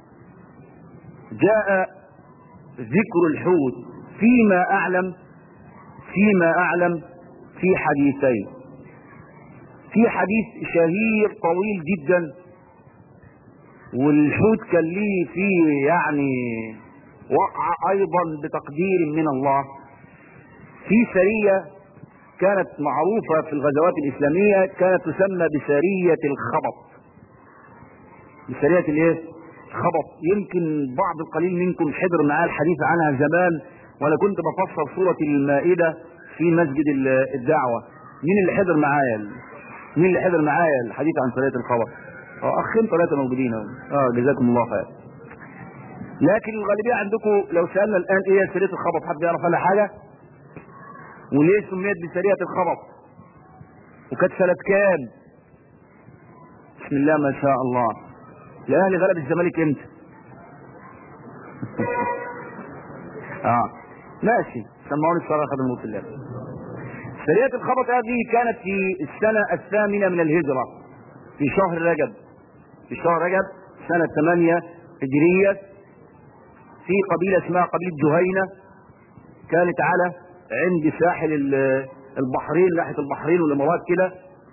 جاء ذكر الحوت فيما أعلم فيما أعلم في حديثين في حديث شهير طويل جدا والحوت كان ليه فيه يعني وقع أيضا بتقدير من الله في سرية كانت معروفة في الغزوات الإسلامية كانت تسمى بسرية الخبط بسرية الايه؟ خبط يمكن بعض القليل منكم حضر معاه الحديث عنها زمان وانا كنت بفسر سورة المائدة في مسجد الدعوة مين اللي حضر معايا مين اللي حضر معايا الحديث عن سرية الخبط اه اخين ثلاثة موجودين اه جزاكم الله خير لكن الغالبية عندكم لو سألنا الآن ايه سرية الخبط حد يعرف عنها حاجة وليه سميت بسرية الخبط وكانت سنة كام بسم الله ما شاء الله الاهلي غلب الزمالك امتى اه ماشي سمعوني الصلاة خدم الله الله سرية الخبط هذه كانت في السنة الثامنة من الهجرة في شهر رجب في شهر رجب سنة 8 هجرية في قبيلة اسمها قبيلة جهينة كانت على عند ساحل البحرين ناحية البحرين والامارات كده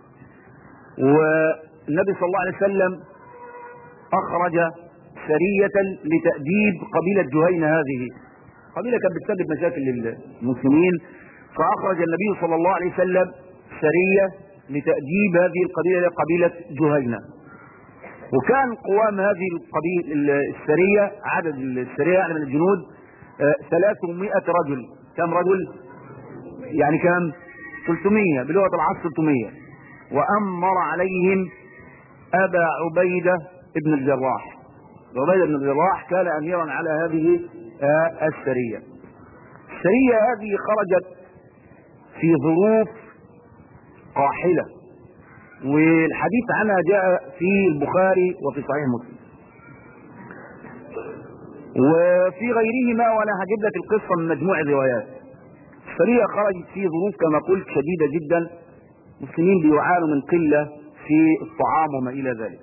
والنبي صلى الله عليه وسلم اخرج سرية لتأديب قبيلة جهينة هذه قبيلة كانت بتسبب مشاكل للمسلمين فاخرج النبي صلى الله عليه وسلم سرية لتأديب هذه القبيلة قبيلة جهينة وكان قوام هذه القبيلة السرية عدد السرية يعني من الجنود 300 رجل كم رجل يعني كم 300 بلغة العصر 300 وأمر عليهم أبا عبيدة ابن الجراح عبيدة بن الجراح كان أميرا على هذه السرية السرية هذه خرجت في ظروف قاحلة والحديث عنها جاء في البخاري وفي صحيح مسلم وفي غيرهما وانا هجيب لك القصه من مجموع الروايات. السريه خرجت في ظروف كما قلت شديده جدا المسلمين بيعانوا من قله في الطعام وما الى ذلك.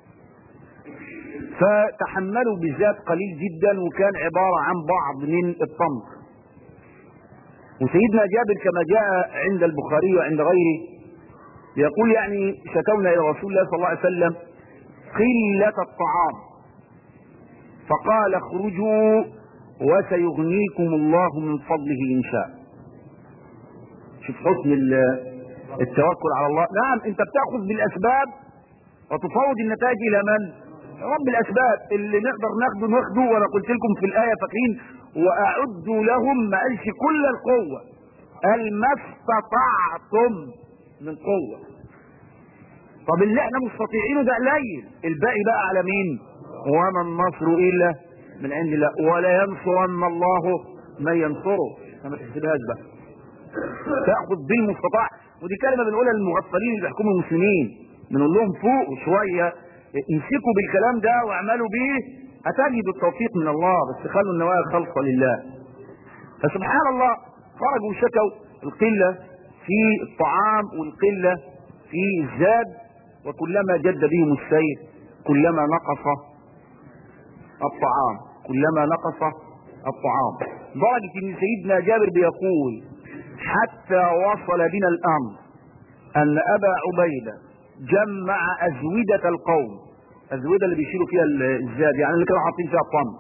فتحملوا بالذات قليل جدا وكان عباره عن بعض من التمر. وسيدنا جابر كما جاء عند البخاري وعند غيره يقول يعني شكونا الى رسول الله صلى الله عليه وسلم قله الطعام فقال اخرجوا وسيغنيكم الله من فضله ان شاء شوف حسن التوكل على الله نعم انت بتاخذ بالاسباب وتفوض النتائج الى من رب الاسباب اللي نقدر ناخده ناخده وانا قلت لكم في الايه فاكرين واعدوا لهم ما قالش كل القوه قال ما استطعتم من قوه طب اللي احنا مستطيعينه ده قليل الباقي بقى على مين وما النصر الا من عند الله ولا ينصرن الله من ينصره ما تحسبهاش بقى تاخذ بالمستطاع ودي كلمه بنقولها للمغفلين اللي بيحكموا المسلمين بنقول لهم فوقوا شويه امسكوا بالكلام ده واعملوا بيه هتجدوا التوفيق من الله بس خلوا النوايا خالصه لله فسبحان الله خرجوا وشكوا القله في الطعام والقله في الزاد وكلما جد بهم السير كلما نقص الطعام كلما نقص الطعام درجة ان سيدنا جابر بيقول حتى وصل بنا الامر ان ابا عبيدة جمع ازودة القوم ازودة اللي بيشيلوا فيها الزاد يعني اللي كانوا حاطين فيها التمر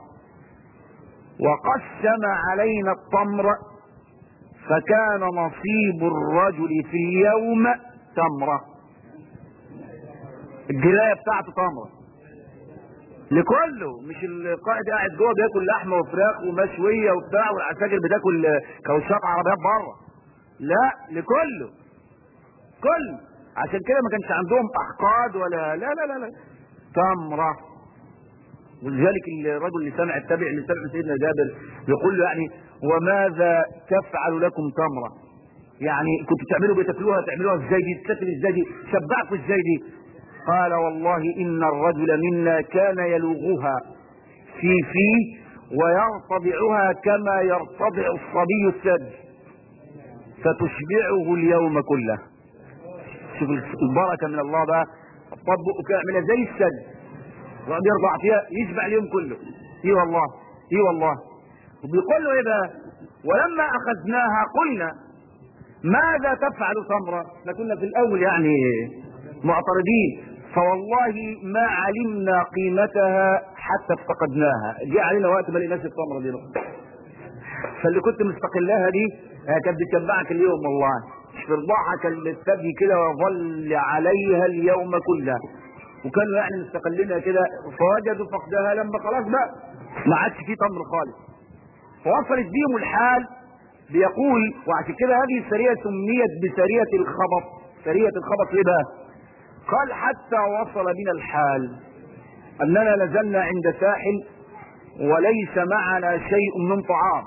وقسم علينا التمر فكان نصيب الرجل في اليوم تمرة الجلاية بتاعته تمرة لكله مش القائد قاعد جوه بياكل لحمه وفراخ ومشويه وبتاع والعساكر بتاكل كاوتشات عربيات بره لا لكله كل عشان كده ما كانش عندهم احقاد ولا لا لا لا لا تمره ولذلك الرجل اللي سمع التابع اللي سمع سيدنا جابر يقول له يعني وماذا تفعل لكم تمره يعني كنتوا بتعملوا بتاكلوها تعملوها ازاي دي تاكل ازاي دي شبعكوا ازاي دي قال والله إن الرجل منا كان يلوغها في فيه ويرتضعها كما يرتضع الصبي الثدي فتشبعه اليوم كله شوف البركة من الله بقى الطبق كده يعملها زي الثدي يقعد يرضع فيها يشبع اليوم كله اي والله اي والله وبيقول له ايه بقى ولما اخذناها قلنا ماذا تفعل تمرة احنا كنا في الاول يعني معترضين فوالله ما علمنا قيمتها حتى افتقدناها جاء علينا وقت ما لقيناش التمره دي فاللي كنت مستقلاها دي كانت بتشبعك اليوم والله مش ترضعها كان الثدي كده وظل عليها اليوم كله وكانوا يعني مستقلينها كده فوجدوا فقدها لما خلاص بقى ما عادش فيه تمر خالص فوصلت بيهم الحال بيقول وعشان كده هذه السريه سميت بسريه الخبط سريه الخبط ليه بقى؟ قال حتى وصل بنا الحال اننا نزلنا عند ساحل وليس معنا شيء من طعام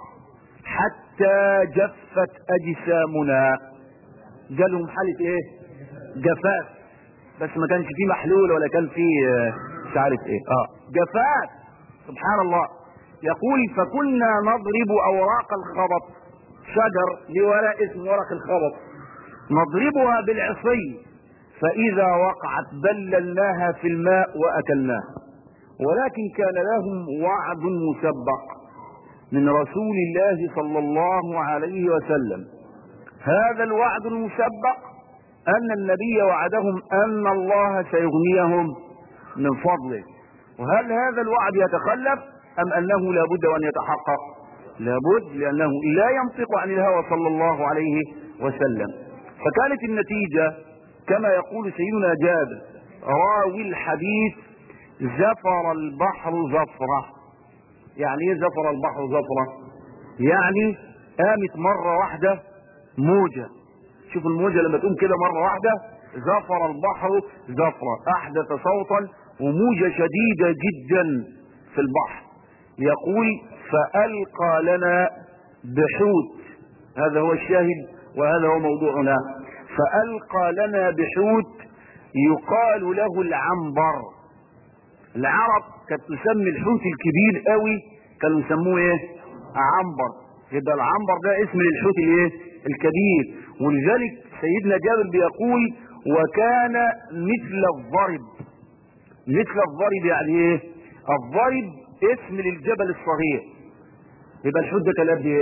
حتى جفت اجسامنا جالهم حالة ايه جفاف بس ما كانش فيه محلول ولا كان فيه مش عارف ايه اه جفاف سبحان الله يقول فكنا نضرب اوراق الخبط شجر لولا اسم ورق الخبط نضربها بالعصي فإذا وقعت بللناها في الماء وأكلناها ولكن كان لهم وعد مسبق من رسول الله صلى الله عليه وسلم هذا الوعد المسبق أن النبي وعدهم أن الله سيغنيهم من فضله وهل هذا الوعد يتخلف أم أنه لابد أن يتحقق لابد لأنه لا ينطق عن الهوى صلى الله عليه وسلم فكانت النتيجة كما يقول سيدنا جابر راوي الحديث زفر البحر زفرة يعني ايه زفر البحر زفرة يعني قامت مرة واحدة موجة شوف الموجة لما تقوم كده مرة واحدة زفر البحر زفرة احدث صوتا وموجة شديدة جدا في البحر يقول فألقى لنا بحوت هذا هو الشاهد وهذا هو موضوعنا فألقى لنا بحوت يقال له العنبر العرب كانت تسمي الحوت الكبير قوي كانوا يسموه ايه عنبر يبقى العنبر ده اسم للحوت الايه الكبير ولذلك سيدنا جابر بيقول وكان مثل الضرب مثل الضرب يعني ايه الضرب اسم للجبل الصغير يبقى الحوت ده كان قد ايه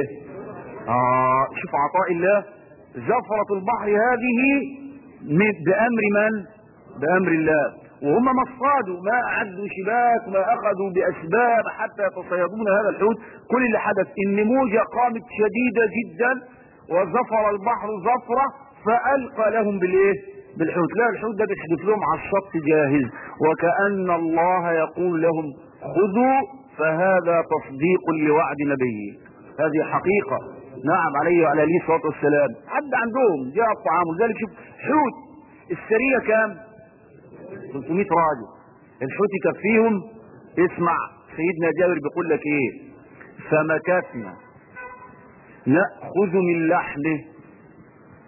اه شوف عطاء الله زفرة البحر هذه بأمر من؟ بأمر الله وهم ما اصطادوا ما أعدوا شباك ما أخذوا بأسباب حتى يتصيدون هذا الحوت كل اللي حدث إن موجة قامت شديدة جدا وزفر البحر زفرة فألقى لهم بالإيه؟ بالحوت لا الحوت ده بيحدث لهم على الشط جاهز وكأن الله يقول لهم خذوا فهذا تصديق لوعد نبيه هذه حقيقة نعم عليه وعلى اله الصلاه والسلام حد عندهم جاء الطعام ولذلك شوف حوت السريه كام 300 راجل الحوت يكفيهم اسمع سيدنا جابر بيقول لك ايه فمكثنا ناخذ من لحمه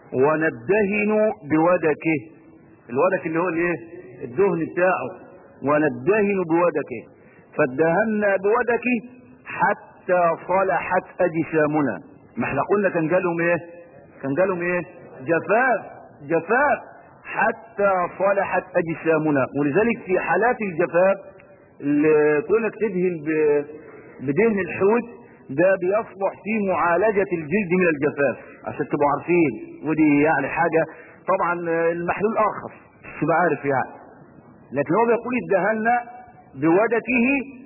وندهن بودكه الودك اللي هو الايه الدهن بتاعه وندهن بودكه فادهنا بودكه حتى صلحت اجسامنا ما احنا قلنا كان جالهم ايه كان جالهم ايه جفاف جفاف حتى صلحت اجسامنا ولذلك في حالات الجفاف اللي تقول لك تدهن ب- بدهن الحوت ده بيصلح في معالجة الجلد من الجفاف عشان تبقوا عارفين ودي يعني حاجة طبعا المحلول ارخص مش تبقى عارف يعني لكن هو بيقول ادهنا بودته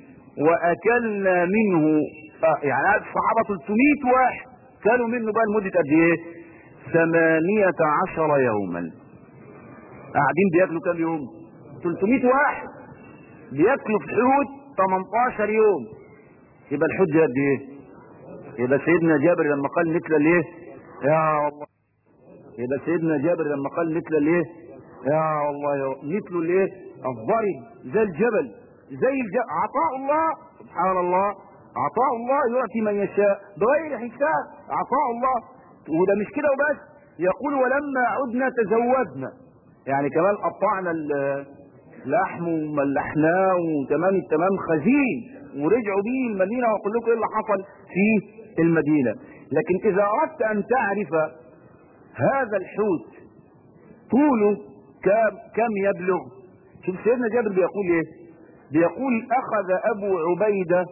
واكلنا منه آه، يعني عدد الصحابة 300 واحد كانوا منه بقى لمدة قد ايه ثمانية عشر يوما قاعدين بياكلوا كام يوم 300 واحد بياكلوا في حوت 18 يوم يبقى الحوت ده قد ايه يبقى سيدنا جابر لما قال مثل الايه يا الله يبقى سيدنا جابر لما قال مثل الايه يا الله يا مثل الايه الضرب زي الجبل زي الجبل عطاء الله سبحان الله عطاء الله يعطي من يشاء بغير حساب عطاء الله وده مش كده وبس يقول ولما عدنا تزودنا يعني كمان قطعنا ال- لحم وملحناه وتمام التمام خزين ورجعوا بيه المدينه واقول لكم ايه اللي حصل في المدينه لكن اذا اردت ان تعرف هذا الحوت طوله كم كم يبلغ شوف سيدنا جابر بيقول ايه بيقول اخذ ابو عبيده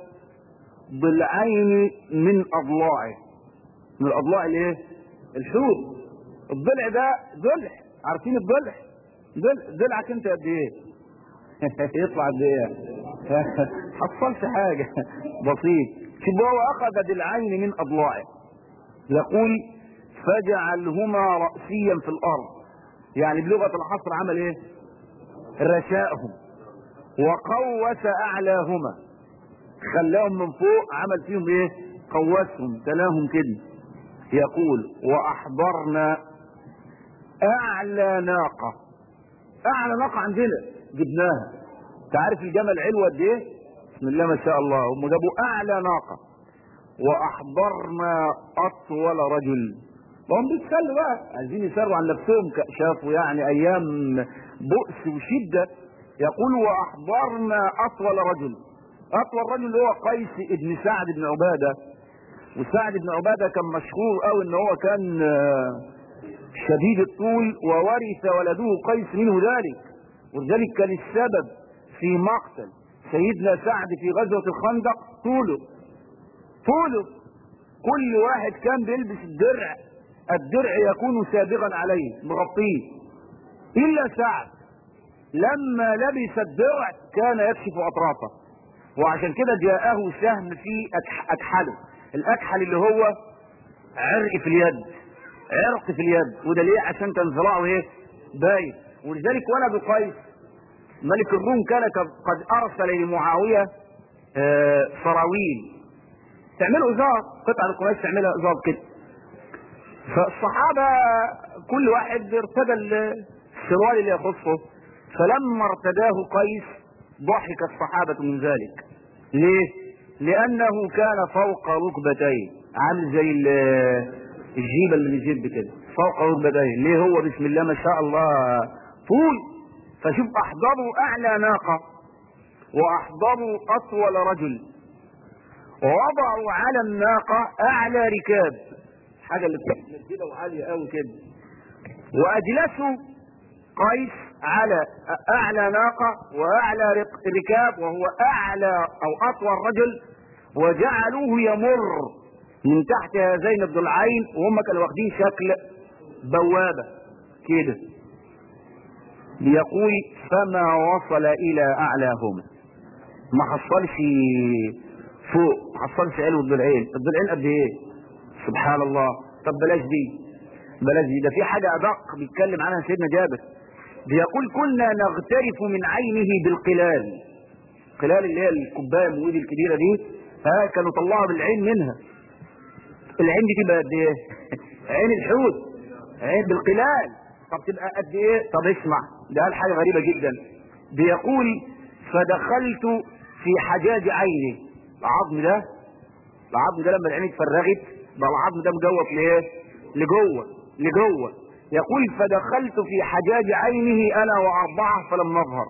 ضلعين من اضلاعه من الاضلاع الايه الحوت الضلع ده ضلع عارفين الضلع ضلع ضلعك انت قد ايه يطلع قد ايه حصلش حاجه بسيط شوف هو اخذ ضلعين من اضلاعه يقول فجعلهما رأسيا في الارض يعني بلغة العصر عمل ايه رشاهم وقوس اعلاهما خلاهم من فوق عمل فيهم ايه قوسهم تلاهم كده يقول واحضرنا اعلى ناقة اعلى ناقة عندنا جبناها تعرف الجمل علو قد ايه بسم الله ما شاء الله هم جابوا اعلى ناقة واحضرنا اطول رجل هم بيتسلوا بقى عايزين يسروا عن نفسهم ك- شافوا يعني ايام بؤس وشدة يقول واحضرنا اطول رجل اطول رجل هو قيس ابن سعد بن عبادة وسعد بن عبادة كان مشهور قوي ان هو كان آه، شديد الطول وورث ولده قيس منه ذلك ولذلك كان السبب في مقتل سيدنا سعد في غزوة الخندق طوله طوله كل واحد كان بيلبس الدرع الدرع يكون سابغا عليه مغطيه الا سعد لما لبس الدرع كان يكشف اطرافه وعشان كده جاءه سهم في أكح- اكحله الاكحل اللي هو عرق في اليد عرق في اليد وده ليه عشان كان ذراعه ايه باين ولذلك ولد قيس ملك الروم كان قد- قد ارسل لمعاويه آه، سراويل تعملوا ازار قطع القماش تعملها ازار كده فالصحابه كل واحد ارتدى السروال اللي يخصه فلما ارتداه قيس ضحك الصحابه من ذلك ليه لانه كان فوق ركبتيه عامل زي ال- الجيبه اللي من الجيب كده فوق ركبتيه ليه هو بسم الله ما شاء الله طول فشوف احضروا اعلى ناقه واحضروا اطول رجل ووضعوا على الناقة أعلى ركاب حاجة اللي بتحمل كده وعالية قوي كده وأجلسوا قيس على أعلى ناقة وأعلى رق- ركاب وهو أعلى أو أطول رجل وجعلوه يمر من تحت هذين الضلعين وهم كانوا واخدين شكل بوابة كده بيقول فما وصل إلى أعلاهما ما حصلش فوق ما حصلش علو الضلعين الضلعين قد ايه سبحان الله طب بلاش دي بلاش دي ده في حاجة أدق بيتكلم عنها سيدنا جابر بيقول كنا نغترف من عينه بالقلال القلال اللي هي الكوباية المويد الكبيرة دي ها كانوا طلعوا بالعين منها العين دي تبقى قد ايه عين الحوت عين بالقلال طب تبقى قد ايه طب اسمع ده قال حاجة غريبة جدا بيقول فدخلت في حجاج عيني العظم ده العظم ده لما العين اتفرغت بقى العظم ده مجوف لايه لجوه لجوه يقول فدخلت في حجاج عينه انا واربعه فلم نظهر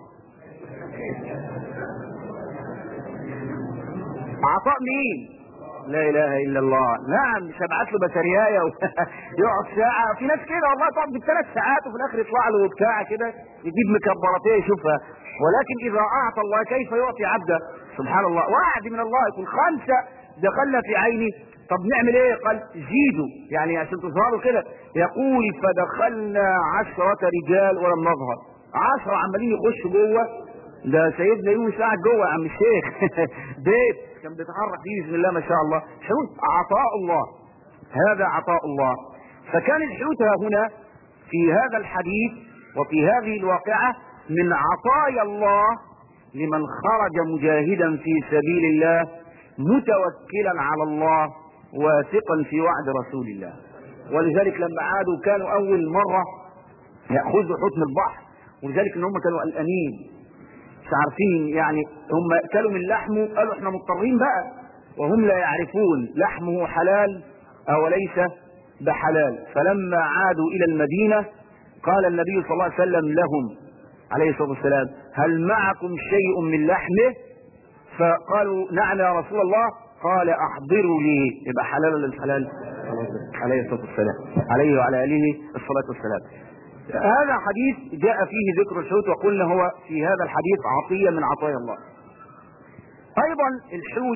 عطاء مين لا اله الا الله نعم مش هبعت له بسريايه يقعد ساعه في ناس كده والله تقعد بالثلاث ساعات وفي الاخر يطلع له بتاع كده يجيب مكبرتيه يشوفها ولكن اذا اعطى الله كيف يعطي عبده سبحان الله وعد من الله يقول خمسه دخلنا في عيني طب نعمل ايه قال زيدوا يعني عشان تظهروا كده يقول فدخلنا عشرة رجال ولم نظهر عشرة عمالين يخشوا جوه ده سيدنا يونس قاعد جوه يا عم الشيخ بيت كان بيتحرك فيه بسم الله ما شاء الله شوف عطاء الله هذا عطاء الله فكان الحوت هنا في هذا الحديث وفي هذه الواقعة من عطايا الله لمن خرج مجاهدا في سبيل الله متوكلا على الله واثقا في وعد رسول الله ولذلك لما عادوا كانوا اول مرة يأخذوا حكم البحر ولذلك ان هم كانوا قلقانين مش عارفين يعني هم كلوا من لحمه قالوا احنا مضطرين بقى وهم لا يعرفون لحمه حلال او ليس بحلال فلما عادوا الى المدينة قال النبي صلى الله عليه وسلم لهم عليه الصلاة والسلام هل معكم شيء من لحمه فقالوا نعم يا رسول الله قال احضروا لي يبقى حلال ولا مش حلال عليه الصلاة والسلام عليه وعلى آله الصلاة والسلام هذا حديث جاء فيه ذكر الحوت وقلنا هو في هذا الحديث عطية من عطايا الله ايضا الحوت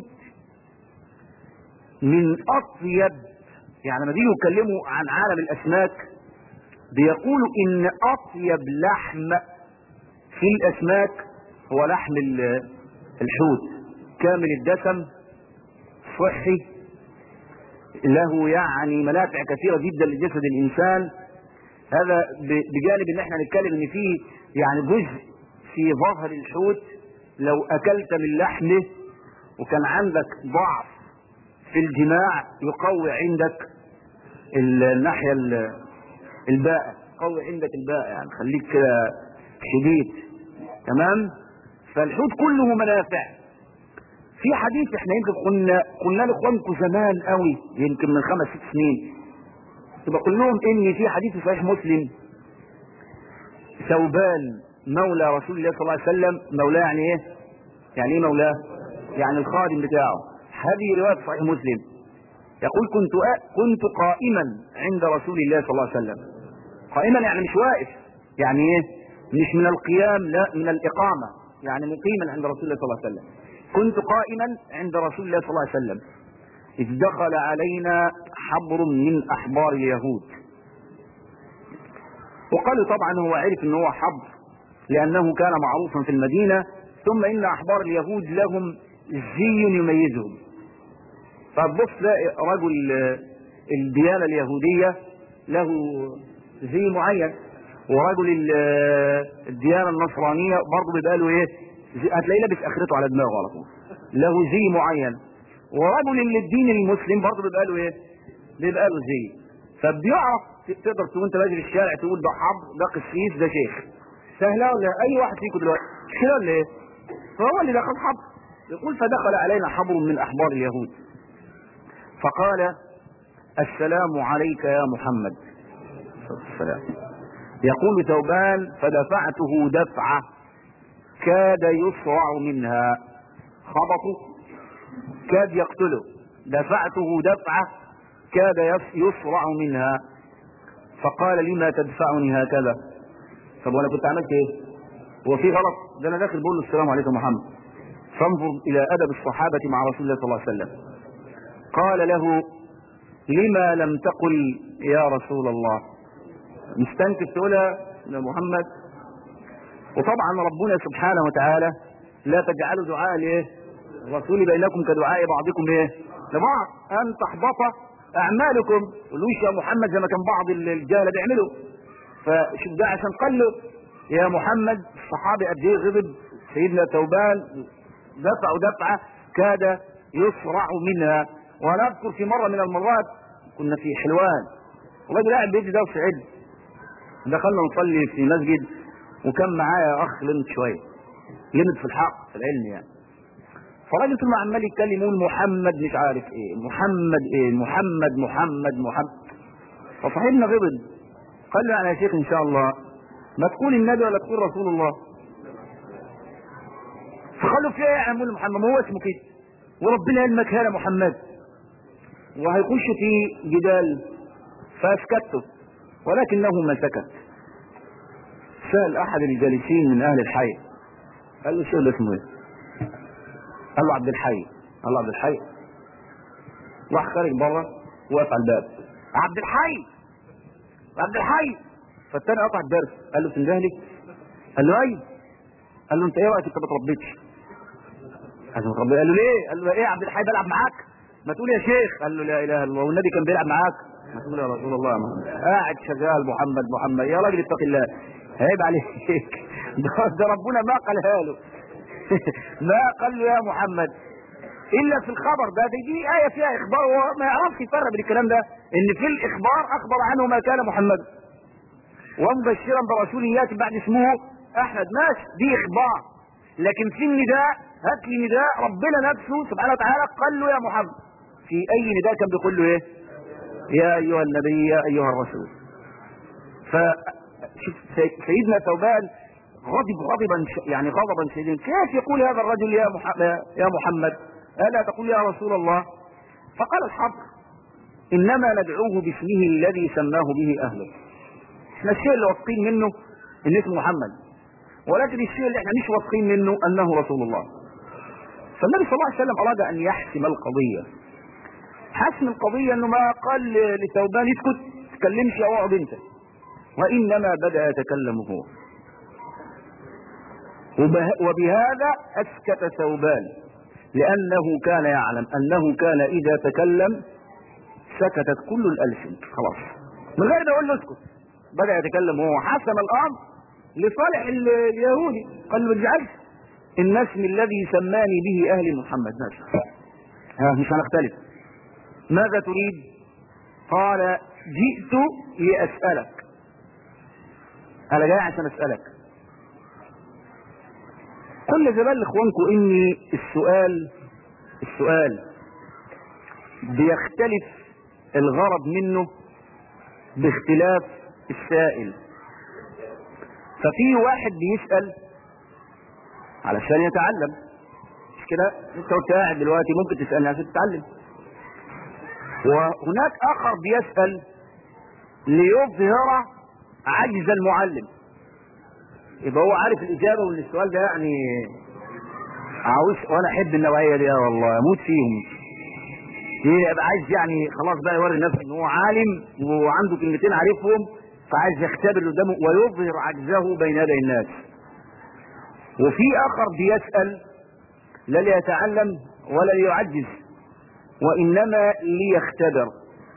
من اطيب يعني لما بيجوا يتكلموا عن عالم الاسماك بيقولوا ان اطيب لحم في الاسماك هو لحم الحوت كامل الدسم صحي له يعني منافع كثيرة جدا لجسد الانسان هذا بجانب ان احنا نتكلم ان فيه يعني جزء في ظهر الحوت لو اكلت من لحمه وكان عندك ضعف في الجماع يقوي عندك الناحية الباء يقوي عندك الباء يعني خليك كده شديد تمام فالحوت كله منافع في حديث احنا يمكن قلنا قلنا لاخوانكم زمان قوي يمكن من خمس ست سنين يبقى قل لهم ان في حديث صحيح مسلم ثوبان مولى رسول الله صلى الله عليه وسلم مولاه يعني ايه يعني ايه مولاه يعني الخادم بتاعه هذه روايه صحيح مسلم يقول كنت كنت قائما عند رسول الله صلى الله عليه وسلم قائما يعني مش واقف يعني ايه مش من القيام لا من الاقامه يعني مقيما عند رسول الله صلى الله عليه وسلم كنت قائما عند رسول الله صلى الله عليه وسلم إذ دخل علينا حبر من أحبار اليهود وقالوا طبعا هو عرف ان هو حبر لأنه كان معروفا في المدينة ثم إن أحبار اليهود لهم زي يميزهم فتبص تلاقي رجل الديانة اليهودية له زي معين ورجل الديانة النصرانية برضه بيبقى له ايه هتلاقيه لابس اخرته على دماغه على طول له زي معين ورجل للدين المسلم برضه بيبقى له ايه بيبقى له زي فبيعرف تقدر تقول انت ماشي في الشارع تقول ده حبر ده قسيس ده شيخ سهله ولا اي واحد فيكم دلوقتي مش كده ولا ايه فهو اللي دخل حبر يقول فدخل علينا حبر من احبار اليهود فقال السلام عليك يا محمد السلام يقول ثوبان فدفعته دفعه كاد يصرع منها خبطه كاد يقتله دفعته دفعة كاد يصرع منها فقال لما تدفعني هكذا طب وانا كنت عملت ايه هو في غلط ده انا داخل بقول له السلام عليكم محمد فانظر الى ادب الصحابة مع رسول الله صلى الله عليه وسلم قال له لما لم تقل يا رسول الله مستنكف تقولها يا محمد وطبعا ربنا سبحانه وتعالى لا تجعلوا دعاء لايه الرسول بينكم كدعاء بعضكم ايه لبعض ان تحبط اعمالكم قولوش يا محمد زي ما كان بعض الجهله بيعملوا فشوف ده عشان قال له يا محمد الصحابي قد ايه غضب سيدنا توبان دفعوا دفعه كاد يصرع منها وانا اذكر في مره من المرات كنا في حلوان الراجل قاعد بيدي درس علم دخلنا نصلي في مسجد وكان معايا اخ لمت شويه لمت في الحق في العلم يعني فراجل طول ما عمال يتكلم يقول محمد مش عارف ايه محمد ايه محمد محمد محمد فصاحبنا غضب قال له يعني يا شيخ ان شاء الله ما تقول النبي ولا تقول رسول الله فقالوا في ايه يا عم محمد ما هو اسمه كده وربنا قال مكان محمد وهيخش في جدال فاسكته ولكنه ما سكت سأل احد الجالسين من اهل الحي قال له الشيخ ده اسمه ايه قال له عبد الحي قال له عبد الحي راح خارج بره وقف على الباب عبد الحي عبد الحي فالتاني قطع الدرس قال له تندهلي قال له ايوه قال له انت ايه رايك انت ما تربيتش قال له ربي قال له ليه قال له ايه عبد الحي بلعب معاك ما تقول يا شيخ قال له لا اله الا الله والنبي كان بيلعب معاك ما تقول يا رسول الله يا محمد قاعد شغال محمد محمد يا راجل اتق الله عيب عليك ده, ده ربنا ما قالها له ما قال له يا محمد الا في الخبر ده دي, دي ايه فيها اخبار وهو ما يعرفش يفرق بين الكلام ده ان في الاخبار اخبر عنه ما كان محمد ومبشرا برسول ياتي بعد اسمه احمد ماشي دي اخبار لكن في النداء هات لي نداء ربنا نفسه سبحانه وتعالى قال له يا محمد في اي نداء كان بيقول له ايه يا ايها النبي يا ايها الرسول فشوف سيدنا ثوبان غضب غضبا يعني غضبا شديدا كيف يقول هذا الرجل يا محمد يا محمد الا تقول يا رسول الله فقال الحق انما ندعوه باسمه الذي سماه به اهله احنا الشيء اللي واثقين منه ان اسمه محمد ولكن الشيء اللي احنا مش واثقين منه انه رسول الله فالنبي صلى الله عليه وسلم اراد ان يحسم القضيه حسم القضيه انه ما قال لثوبان اسكت تكلمش او اقعد انت وانما بدا يتكلم هو وبهذا اسكت ثوبان لانه كان يعلم انه كان اذا تكلم سكتت كل الالسن خلاص من غير ما يقول له اسكت بدا يتكلم هو حسم الامر لصالح اليهودي قال له ما تزعلش ان اسم الذي سماني به اهل محمد ماشي ها مش هنختلف ماذا تريد قال جئت لاسالك انا جاي عشان اسالك كل زمان لاخوانكم ان السؤال السؤال بيختلف الغرض منه باختلاف السائل ففي واحد بيسأل علشان يتعلم مش كده انت وانت قاعد دلوقتي ممكن تسألني عشان تتعلم وهناك اخر بيسأل ليظهر عجز المعلم يبقى هو عارف الاجابه وان السؤال ده يعني عاوز وانا احب النوعيه دي والله اموت فيهم يبقى عايز يعني خلاص بقى يوري نفسه ان هو عالم وعنده كلمتين عارفهم فعايز يختبر اللي قدامه ويظهر عجزه بين يدي الناس وفي اخر بيسال لا ليتعلم ولا ليعجز وانما ليختبر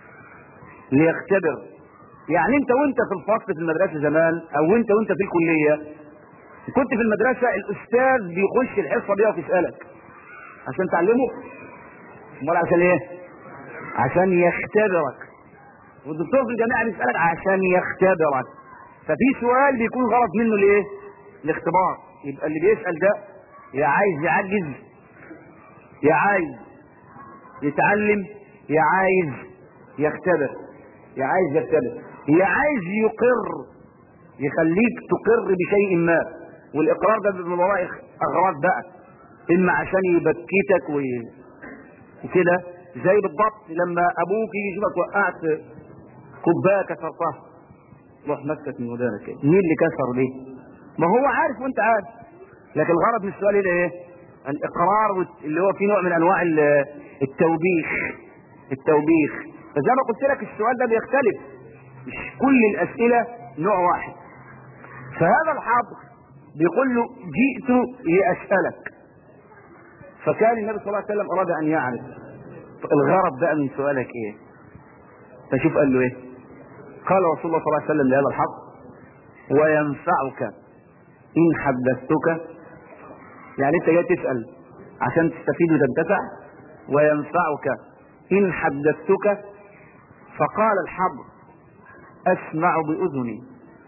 ليختبر يعني انت وانت في الفصل في المدرسه زمان او انت وانت في الكليه كنت في المدرسه الاستاذ بيخش الحصه دي ويسالك عشان تعلمه امال عشان ايه عشان يختبرك والدكتور في الجامعه بيسالك عشان يختبرك ففي سؤال بيكون غلط منه الايه الاختبار يبقى اللي بيسال ده يا عايز يعجز يا عايز يتعلم يا عايز يختبر يا عايز يختبر يا عايز يقر يخليك تقر بشيء ما والاقرار ده من وراء اغراض بقى اما عشان يبكتك وي... وكده زي بالضبط لما ابوك يجي يشوفك وقعت كوبايه كسرتها روح مسكت من ودانك كده مين اللي كسر دي ما هو عارف وانت عارف لكن الغرض من السؤال ده ايه الاقرار اللي هو فيه نوع من انواع التوبيخ التوبيخ فزي ما قلت لك السؤال ده بيختلف مش كل الاسئله نوع واحد فهذا الحاضر بيقول له جئت لاسالك فكان النبي صلى الله عليه وسلم اراد ان يعرف الغرض بقى من سؤالك ايه فشوف قال له ايه قال رسول الله صلى الله عليه وسلم لهذا الحق وينفعك ان حدثتك يعني انت جاي تسال عشان تستفيد وتنتفع وينفعك ان حدثتك فقال الحبر اسمع باذني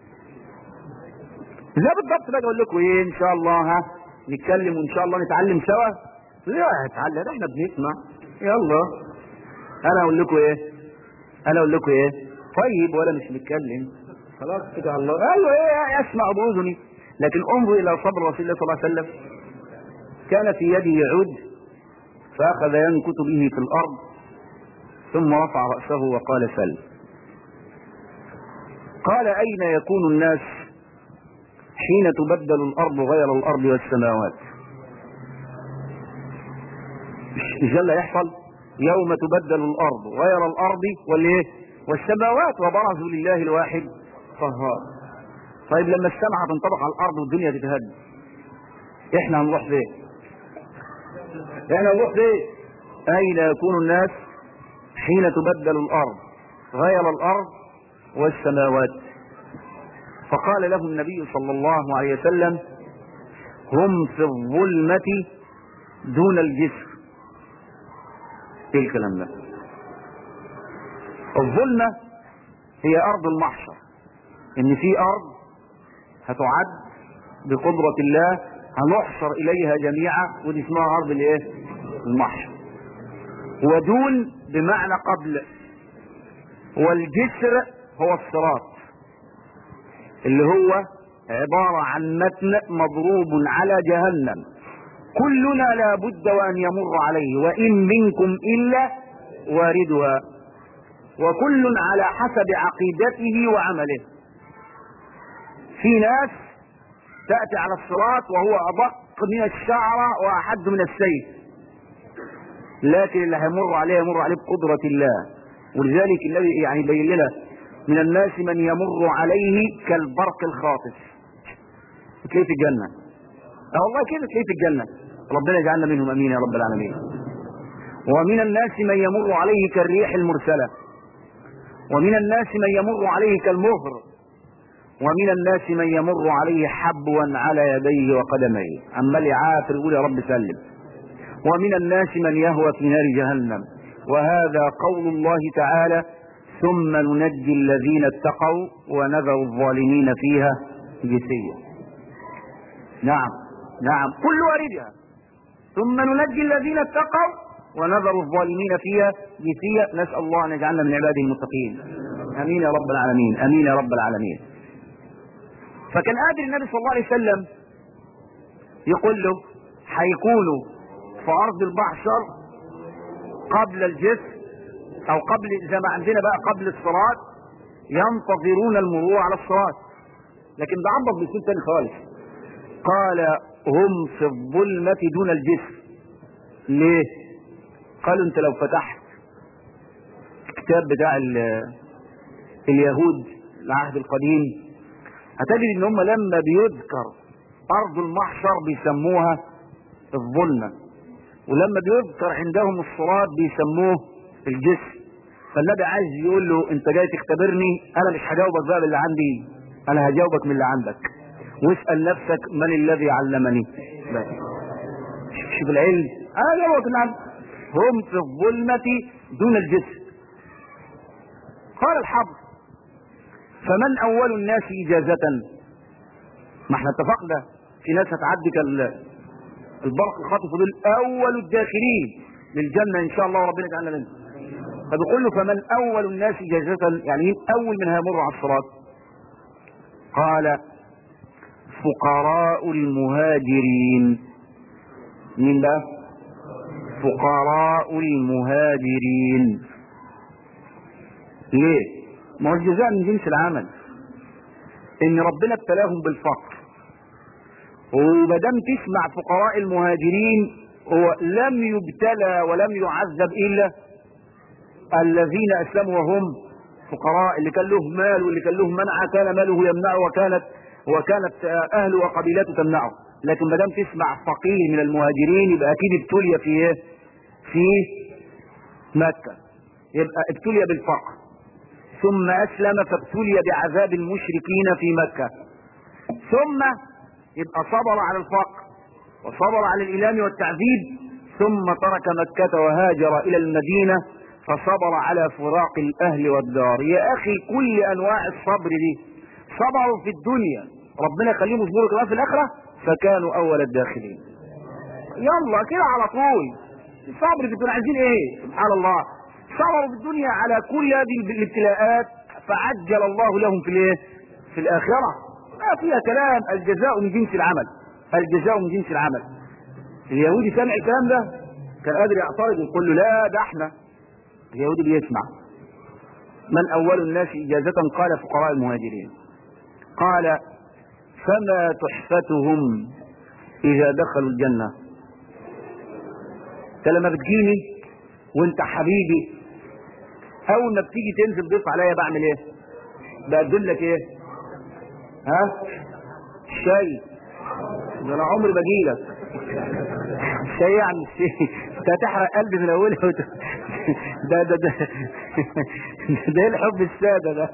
زي بالضبط بقى اقول لكم ايه ان شاء الله ها نتكلم وان شاء الله نتعلم سوا لا هتعلم احنا بنسمع يلا انا اقول لكم ايه انا اقول لكم ايه طيب ولا مش بيتكلم خلاص كده الله ايوه ايه اسمع باذني لكن انظر الى صبر رسول الله صلى الله عليه وسلم كان في يده عود فاخذ ينكت به في الارض ثم رفع راسه وقال سل قال اين يكون الناس حين تبدل الارض غير الارض والسماوات مش ده اللي يحصل يوم تبدل الارض غير الارض والايه والسماوات وبرزوا لله الواحد قهار طيب لما السماء هتنطبق على الارض والدنيا تتهد احنا هنروح فين احنا هنروح فين اين يكون الناس حين تبدل الارض غير الارض والسماوات فقال له النبي صلى الله عليه وسلم هم في الظلمة دون الجسر ايه الكلام ده الظلمة هي ارض المحشر ان في ارض هتعد بقدرة الله هنحشر اليها جميعا ودي اسمها ارض الايه المحشر ودون بمعنى قبل والجسر هو الصراط اللي هو عبارة عن متن مضروب على جهنم كلنا لا بد وان يمر عليه وان منكم الا واردها وكل على حسب عقيدته وعمله في ناس تأتي على الصراط وهو أدق من الشعرة وأحد من السيف لكن اللي هيمر عليه يمر عليه بقدرة الله ولذلك النبي يعني بين لنا من الناس من يمر عليه كالبرق الخاطف تلاقيه في الجنة اه والله كده تلاقيه في الجنة ربنا يجعلنا منهم امين يا رب العالمين ومن الناس من يمر عليه كالريح المرسلة ومن الناس من يمر عليه كالمهر ومن الناس من يمر عليه حبوا على يديه وقدميه عمال يعافر يقول يا رب سلم ومن الناس من يهوى في نار جهنم وهذا قول الله تعالى ثم ننجي الذين اتقوا ونذر الظالمين فيها جثيا نعم نعم كل واردها ثم ننجي الذين اتقوا ونذر الظالمين فيها جثيا نسأل الله أن يجعلنا من عباده المتقين أمين يا رب العالمين أمين يا رب العالمين فكان قادر النبي صلى الله عليه وسلم يقول له هيكونوا في أرض البحشر قبل الجسر أو قبل زي ما عندنا بقى قبل الصراط ينتظرون المرور على الصراط لكن ده عبط باسلوب تاني خالص قال هم في الظلمة دون الجسر ليه؟ قالوا انت لو فتحت الكتاب بتاع اليهود العهد القديم هتجد ان هم لما بيذكر ارض المحشر بيسموها الظلمة ولما بيذكر عندهم الصراط بيسموه الجسر فالنبي عايز يقول له انت جاي تختبرني انا مش هجاوبك بقى باللي عندي انا هجاوبك من اللي عندك واسأل نفسك من الذي علمني بس شوف العلم انا هجاوبك اللي عندي هم في الظلمة دون الجسر قال الحبر فمن اول الناس اجازة ما احنا اتفقنا في ناس هتعدي البرق الخاطف دول اول الداخلين للجنة ان شاء الله وربنا يجعلنا منهم فبيقول له فمن اول الناس اجازة يعني مين اول من هيمر على الصراط قال فقراء المهاجرين مين بقى فقراء المهاجرين ليه ما هو الجزاء من جنس العمل ان ربنا ابتلاهم بالفقر وما دام تسمع فقراء المهاجرين هو لم يبتلى ولم يعذب الا الذين اسلموا وهم فقراء اللي كان له مال واللي كان له منع كان ماله يمنعه وكانت وكانت اهله وقبيلته تمنعه لكن ما دام تسمع فقير من المهاجرين يبقى اكيد ابتلي في ايه؟ في مكه يبقى ابتلي بالفقر ثم اسلم فابتلي بعذاب المشركين في مكه ثم يبقى صبر على الفقر وصبر على الإلام والتعذيب ثم ترك مكة وهاجر إلى المدينة فصبر على فراق الأهل والدار يا أخي كل أنواع الصبر دي صبروا في الدنيا ربنا يخليهم يصبروا كمان في الآخرة فكانوا أول الداخلين يلا كده على طول الصبر في الدنيا عايزين ايه سبحان الله صبروا في الدنيا على كل هذه الابتلاءات فعجل الله لهم في الايه في الاخره ما فيها كلام الجزاء من جنس العمل الجزاء من جنس العمل اليهودي سمع الكلام ده كان قادر يعترض ويقول له لا ده احنا اليهودي بيسمع من اول الناس اجازه قال فقراء المهاجرين قال فما تحفتهم اذا دخلوا الجنه انت لما بتجيني وانت حبيبي اول ما بتيجي تنزل ضيف عليا بعمل ايه بقدم لك ايه ها الشاي ده انا عمري باجي لك الشاي يعني الشاي انت هتحرق قلبي من اولها وت... ده ده ده ده ايه الحب الساده ده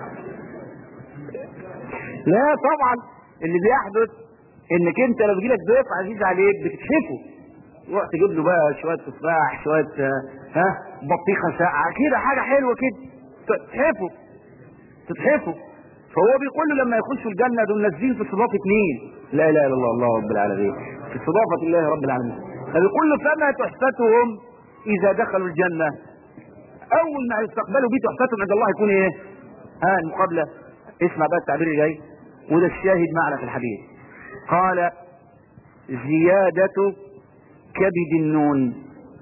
لا طبعا اللي بيحدث انك انت لو بيجيلك ضيف عزيز عليك بتكشفه تروح تجيب له بقى شويه تفاح شويه ها بطيخه ساقعه كده حاجه حلوه كده تتحفه تتحفه فهو بيقول له لما يخشوا الجنه دول نازلين في استضافه مين؟ لا اله الا الله الله رب العالمين في استضافه الله رب العالمين فبيقول له فما تحفتهم اذا دخلوا الجنه اول ما يستقبلوا بيه تحفتهم عند الله يكون ايه؟ ها المقابله اسمع بقى التعبير اللي جاي وده الشاهد معنا في الحديث قال زيادة كبد النون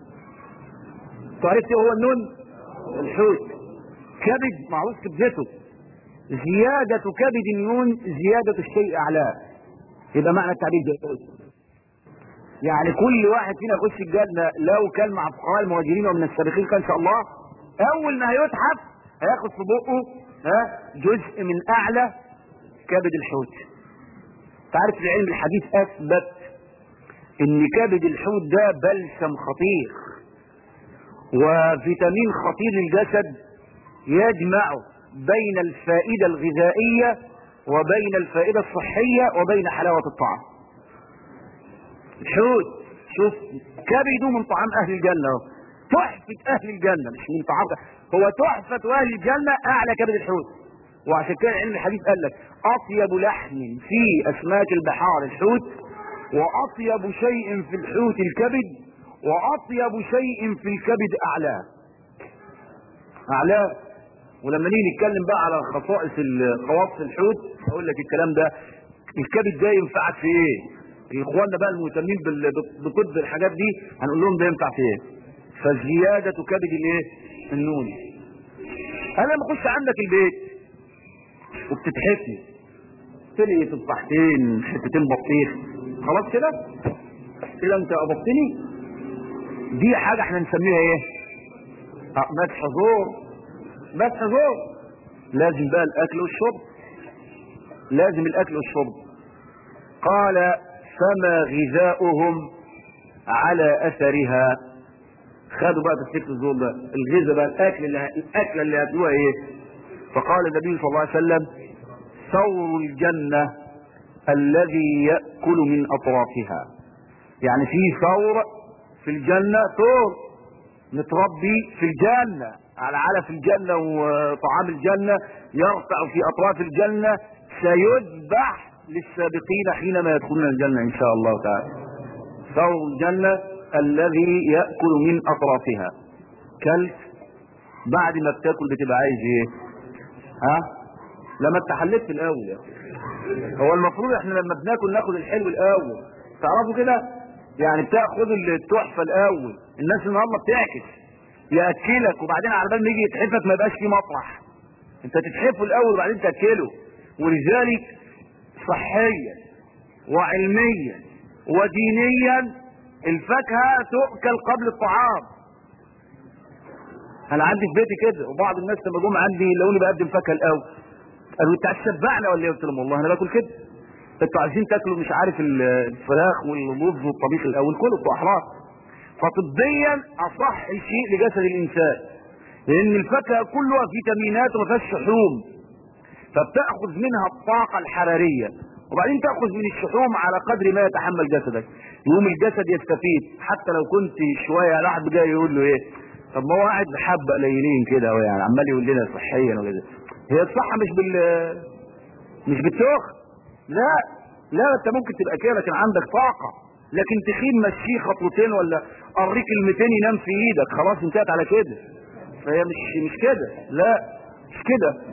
تعرفت هو النون الحوت كبد معروف كبدته زيادة كبد النون زيادة الشيء أعلاه يبقى معنى التعبير ده يعني كل واحد فينا يخش الجنة لو كان مع فقراء المهاجرين ومن السابقين كان شاء الله أول ما هيتحف هياخد في بقه ها جزء من أعلى كبد الحوت تعرف العلم الحديث أثبت إن كبد الحوت ده بلسم خطير وفيتامين خطير للجسد يجمع بين الفائدة الغذائية وبين الفائدة الصحية وبين حلاوة الطعام الحوت شوف كبده من طعام أهل الجنة تحفة أهل الجنة مش من طعام هو تحفة أهل الجنة أعلى كبد الحوت وعشان كده علم الحديث قال لك أطيب لحم في أسماك البحار الحوت وأطيب شيء في الحوت الكبد وأطيب شيء في الكبد أعلاه أعلاه ولما نيجي نتكلم بقى على خصائص خواص الحوت اقول لك الكلام ده الكبد ده ينفعك في ايه؟ اخواننا بقى المهتمين بطب الحاجات دي هنقول لهم ده ينفع في ايه؟ فزيادة كبد الايه؟ النون. انا لما اخش عندك البيت وبتتحفني تلي تفاحتين حتتين بطيخ خلاص كده؟ كده انت قبضتني دي حاجة احنا نسميها ايه؟ اه مدح زور مدح زور لازم بقى الاكل والشرب لازم الاكل والشرب قال فما غذاؤهم على اثرها خدوا بقى تفسير الزور ده الغذاء بقى الاكل اللي الاكله اللي هتلوها ايه فقال النبي صلى الله عليه وسلم ثور الجنه الذي ياكل من اطرافها يعني في ثور في الجنه ثور متربي في الجنه على علف الجنه وطعام الجنه يرفع في اطراف الجنه سيذبح للسابقين حينما يدخلون الجنه ان شاء الله تعالى ثور الجنه الذي ياكل من اطرافها كلت بعد ما بتاكل بتبقى عايز ايه ها لما انت حليت في الاول يا هو المفروض احنا لما بناكل ناخد الحلو الاول تعرفوا كده يعني بتاخد التحفه الاول الناس النهارده بتعكس ياكلك وبعدين على بال ما يجي يتحفك ما يبقاش فيه مطرح انت تتحفه الاول وبعدين تاكله ولذلك صحيا وعلميا ودينيا الفاكهه تؤكل قبل الطعام انا عندي في بيتي كده وبعض الناس لما جم عندي لقوني بقدم فاكهه الاول قالوا انت هتشبعنا ولا ايه قلت لهم والله انا باكل كده انتوا عايزين تاكلوا مش عارف الفراخ والرز والطبيخ الاول كله انتوا احرار فطبيا اصح شيء لجسد الانسان لان الفاكهه كلها فيتامينات وما فيهاش شحوم فبتاخذ منها الطاقه الحراريه وبعدين تاخذ من الشحوم على قدر ما يتحمل جسدك يقوم الجسد يستفيد حتى لو كنت شويه واحد جاي يقول له ايه طب ما هو قاعد بحبه قليلين كده يعني عمال يقول لنا صحيا وكده هي الصحه مش بال مش بالتوخ لا لا انت ممكن تبقى كده لكن عندك طاقه لكن تخين مشيه خطوتين ولا اوريك كلمتين ينام في ايدك خلاص انتهت على كده فهي مش مش كده لا مش كده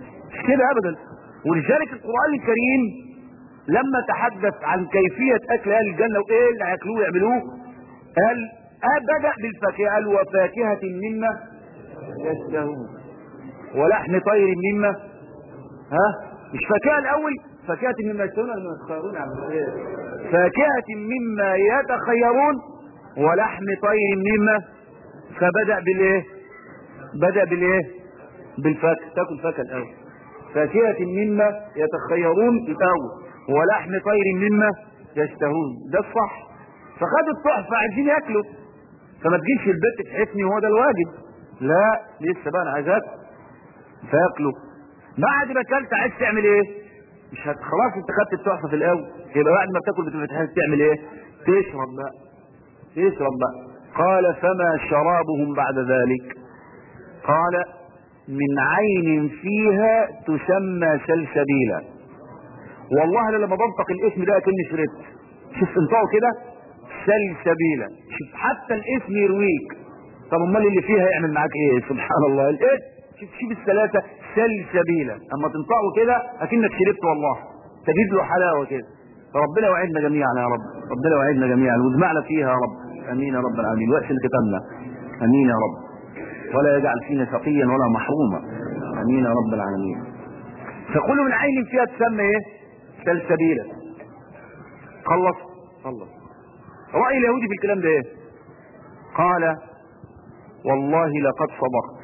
كده ابدا ولذلك القران الكريم لما تحدث عن كيفيه اكل اهل الجنه وايه اللي هياكلوه ويعملوه قال آه بدا بالفاكهه قال وفاكهه مما يشتهون ولحم طير مما ها مش فاكهه الاول فاكهه مما يشتهون ولا يتخيرون عن فاكهه مما يتخيرون ولحم طير مما فبدا بالايه بدا بالايه بالفاكهه تاكل فاكهه الاول فاكهه مما يتخيرون الاول ولحم طير مما يشتهون ده الصح فخدوا التحفه عايزين ياكلوا فما تجيش البيت تحسني وهو ده الواجب لا لسه بقى انا عايز اكل فياكلوا بعد ما اكلت عايز تعمل ايه مش هت خلاص انت خدت التحفه في الاول يبقى بعد ما بتاكل بتفتح تعمل ايه تشرب بقى تشرب بقى قال فما شرابهم بعد ذلك قال من عين فيها تسمى سلسبيلا والله انا لما بنطق الاسم ده كاني شربت شوف انطقه كده سلسبيلا شوف حتى الاسم يرويك طب امال اللي فيها يعمل معاك ايه سبحان الله الايه شوف شوف الثلاثه سلسبيلا اما تنطقه كده اكنك شربت والله تجد له حلاوه كده فربنا يوعدنا جميعا يا رب ربنا يوعدنا جميعا واجمعنا فيها يا رب امين يا رب العالمين واحسن ختامنا امين يا رب ولا يجعل فينا شقيا ولا محروما امين يا رب العالمين فكل من عين فيها تسمى ايه سلسبيلا خلص خلص رأي اليهودي في الكلام ده ايه قال والله لقد صدقت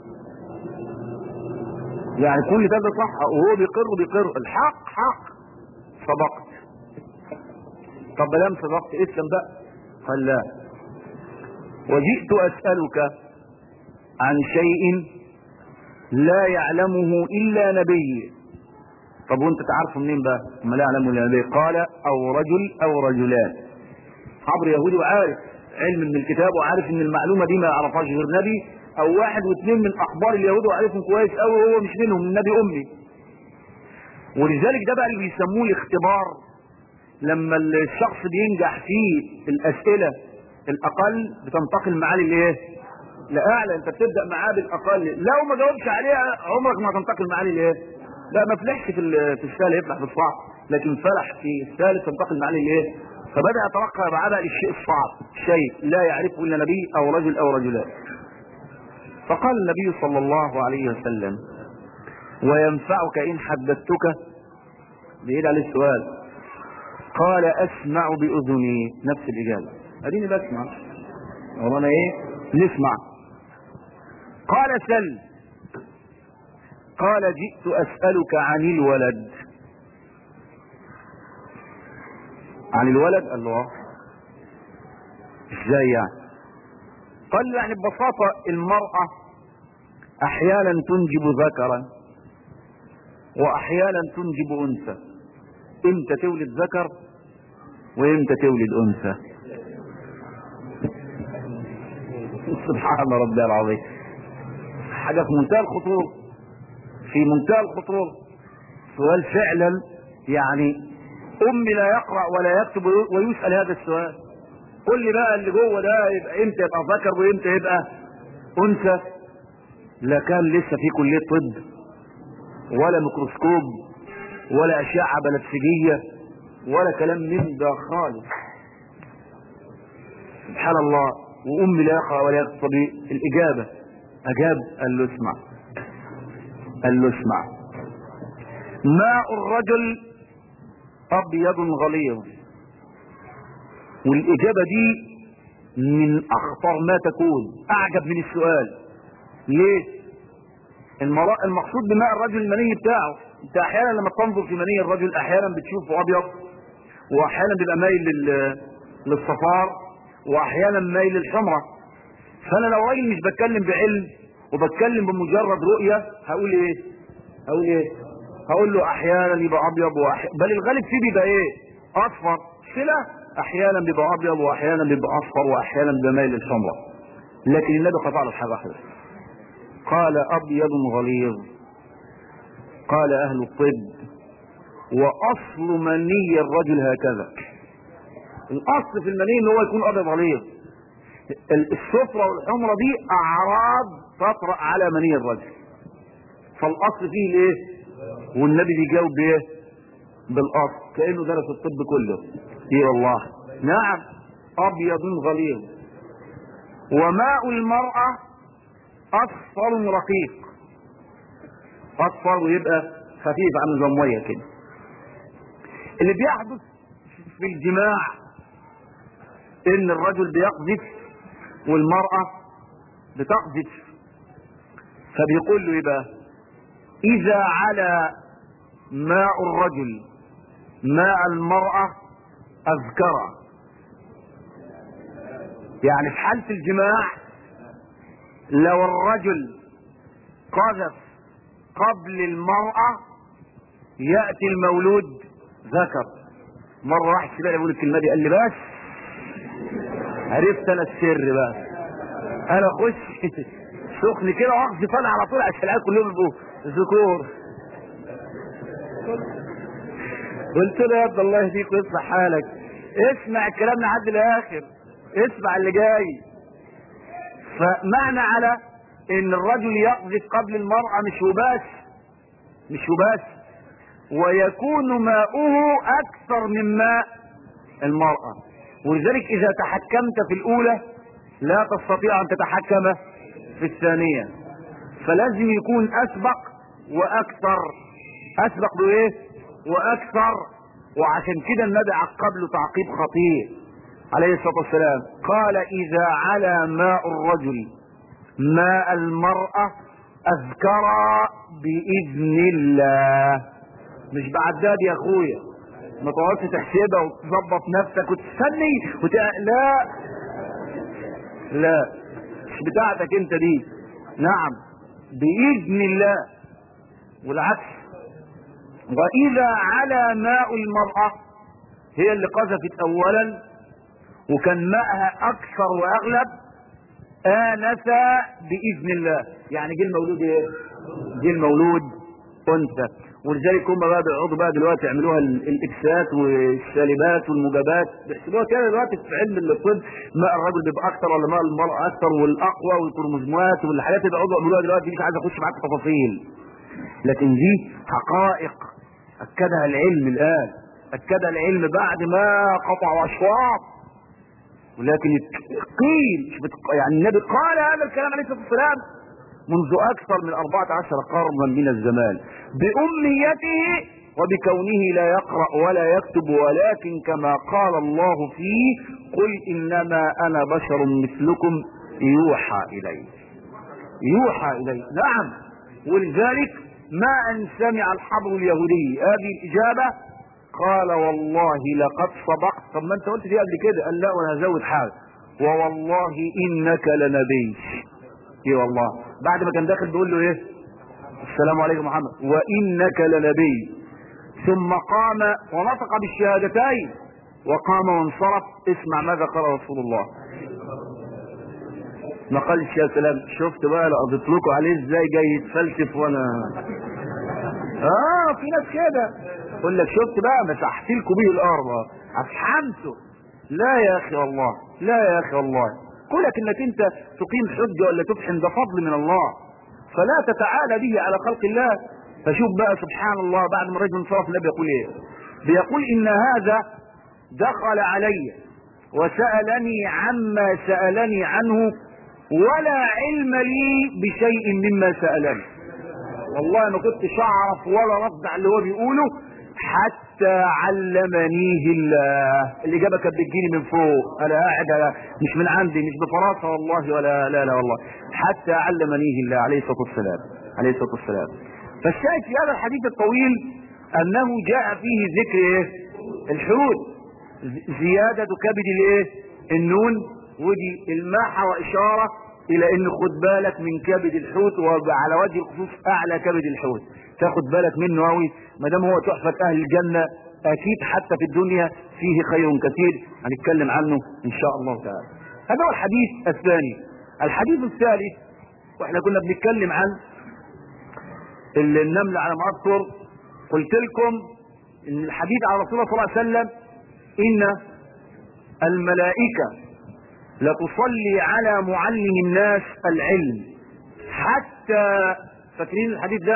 يعني كل ده, ده صح وهو بيقر بيقر الحق حق صدقت طب بلام صدقت اسلم بقى قال لا وجئت اسالك عن شيء لا يعلمه الا نبي طب وانت تعرفه منين بقى ما لا يعلمه الا نبي قال او رجل او رجلان حبر يهودي وعارف علم من الكتاب وعارف ان المعلومه دي ما يعرفهاش غير نبي او واحد واثنين من اخبار اليهود وعارفهم كويس قوي وهو مش منهم النبي امي ولذلك ده بقى اللي بيسموه الاختبار لما الشخص بينجح في الاسئله الاقل بتنتقل معاه للايه لاعلى انت بتبدا معاه بالاقل لو ما جاوبش عليها عمرك ما تنتقل معاه للايه لا ما فلحش في في السهل يفلح في الصعب لكن فلح في الثالث تنتقل معاه للايه فبدا يترقى بعدها للشيء الصعب شيء لا يعرفه الا نبي او رجل او رجلان فقال النبي صلى الله عليه وسلم وينفعك ان حدثتك بعيد على السؤال قال اسمع باذني نفس الاجابه اديني بسمع وانا ايه نسمع قال سل قال جئت اسالك عن الولد عن الولد قال له ازاي يعني قال له يعني ببساطة المرأة احيانا تنجب ذكرا واحيانا تنجب انثى امتى تولد ذكر وامتى تولد انثى سبحان ربي العظيم حاجة في منتهى الخطورة في منتهى الخطورة سؤال فعلا يعني أم لا يقرأ ولا يكتب ويسأل هذا السؤال قل لي بقى اللي جوه ده يبقى امتى يبقى ذكر وامتى يبقى أنثى لا كان لسه في كلية طب ولا ميكروسكوب ولا أشعة بنفسجية ولا كلام من ده خالص سبحان الله وأم لا يقرأ ولا يكتب الإجابة أجاب قال له اسمع قال له اسمع ماء الرجل أبيض غليظ والإجابة دي من أخطر ما تكون أعجب من السؤال ليه؟ المرا... المقصود بماء الرجل المني بتاعه انت احيانا لما تنظر في مني الرجل احيانا بتشوفه ابيض واحيانا بيبقى مايل لل... للصفار واحيانا مايل للحمرة فانا لو راجل مش بتكلم بعلم وبتكلم بمجرد رؤية هقول ايه هقول ايه هقول له احيانا يبقى ابيض وأحي... بل الغالب فيه بيبقى ايه اصفر كده احيانا بيبقى ابيض واحيانا بيبقى اصفر واحيانا بيبقى مايل للحمرة لكن النبي قطع له حاجه واحده قال ابيض غليظ قال اهل الطب واصل مني الرجل هكذا الاصل في المني ان هو يكون ابيض غليظ الصفرة والحمرة دي اعراض تطرأ على مني الرجل فالاصل فيه الايه والنبي بيجاوب بايه بالاصل كانه درس الطب كله اي والله نعم ابيض غليظ وماء المرأة اصفر رقيق اصفر ويبقى خفيف عن نظام ميه كده اللي بيحدث في الجماع ان الرجل بيقذف والمرأة بتقذف فبيقول له ايه بقى اذا على ماء الرجل ماء المرأة اذكر يعني في حالة الجماع لو الرجل قذف قبل المرأة يأتي المولود ذكر مرة واحد شباب يقول الكلمة دي قال لي بس عرفت انا السر بقى انا اخش سخن كده واخذ طالع على طول عشان العيال كلهم يبقوا ذكور قلت له يا ابن الله يهديك ويصلح حالك اسمع الكلام لحد الاخر اسمع اللي جاي فمعنى على ان الرجل يقذف قبل المرأة مش وبس مش وبس ويكون ماؤه اكثر من ماء المرأة ولذلك اذا تحكمت في الاولى لا تستطيع ان تتحكم في الثانية فلازم يكون اسبق واكثر اسبق بايه واكثر وعشان كده النبي عقب له تعقيب خطير عليه الصلاة والسلام قال اذا على ماء الرجل ماء المرأة اذكر باذن الله مش بعداد يا اخويا ما تقعدش تحسبها وتظبط نفسك وتستني وت... لا لا مش بتاعتك انت دي نعم باذن الله والعكس واذا على ماء المرأة هي اللي قذفت اولا وكان ماءها اكثر واغلب انس باذن الله يعني جه المولود ايه جه المولود انثى ولذلك هم بقى بيقعدوا بقى دلوقتي يعملوها الاكسات والسالبات والموجبات بيحسبوها كده دلوقتي في علم الطب ماء الرجل بيبقى اكتر ولا ماء المرأة اكتر والاقوى والكروموزومات والحاجات اللي بيقعدوا يعملوها دلوقتي مش عايز اخش معاك في تفاصيل لكن دي حقائق اكدها العلم الان اكدها العلم بعد ما قطعوا اشواط ولكن قيل يعني النبي قال هذا الكلام عليه الصلاه والسلام منذ اكثر من 14 قرنا من الزمان بامنيته وبكونه لا يقرا ولا يكتب ولكن كما قال الله فيه قل انما انا بشر مثلكم يوحى الي يوحى الي نعم ولذلك ما ان سمع الحبر اليهودي هذه الاجابه قال والله لقد صدقت طب ما انت قلت دي قبل كده قال لا وانا هزود حاجه ووالله انك لنبي اي والله بعد ما كان داخل بيقول له ايه السلام عليكم محمد وانك لنبي ثم قام ونطق بالشهادتين وقام وانصرف اسمع ماذا قال رسول الله ما قالش يا سلام شفت بقى لا قضيت لكم عليه ازاي جاي يتفلسف وانا اه في ناس كده يقول لك شفت بقى مسحت لكم به الارض افحمته لا يا اخي والله لا يا اخي والله كونك انك انت تقيم حجه ولا تفحم ده فضل من الله فلا تتعالى به على خلق الله فشوف بقى سبحان الله بعد ما الرجل انصرف النبي يقول ايه بيقول ان هذا دخل علي وسالني عما سالني عنه ولا علم لي بشيء مما سالني والله ما كنتش اعرف ولا رد على اللي هو بيقوله حتى علمنيه الله الاجابه كانت بتجيني من فوق انا قاعد أنا مش من عندي مش بفراسه والله ولا لا لا والله حتى علمنيه الله عليه الصلاه والسلام عليه الصلاه والسلام فالشاهد في هذا الحديث الطويل انه جاء فيه ذكر ايه الحوت زياده كبد الايه النون ودي الماحه واشاره الى ان خد بالك من كبد الحوت وعلى وجه الخصوص اعلى كبد الحوت تاخد بالك منه قوي ما دام هو تحفه اهل الجنه اكيد حتى في الدنيا فيه خير كثير هنتكلم عنه ان شاء الله تعالى هذا هو الحديث الثاني الحديث الثالث واحنا كنا بنتكلم عن النمل على ما اذكر قلت لكم ان الحديث عن رسول الله صلى الله عليه وسلم ان الملائكه لتصلي على معلم الناس العلم حتى فاكرين الحديث ده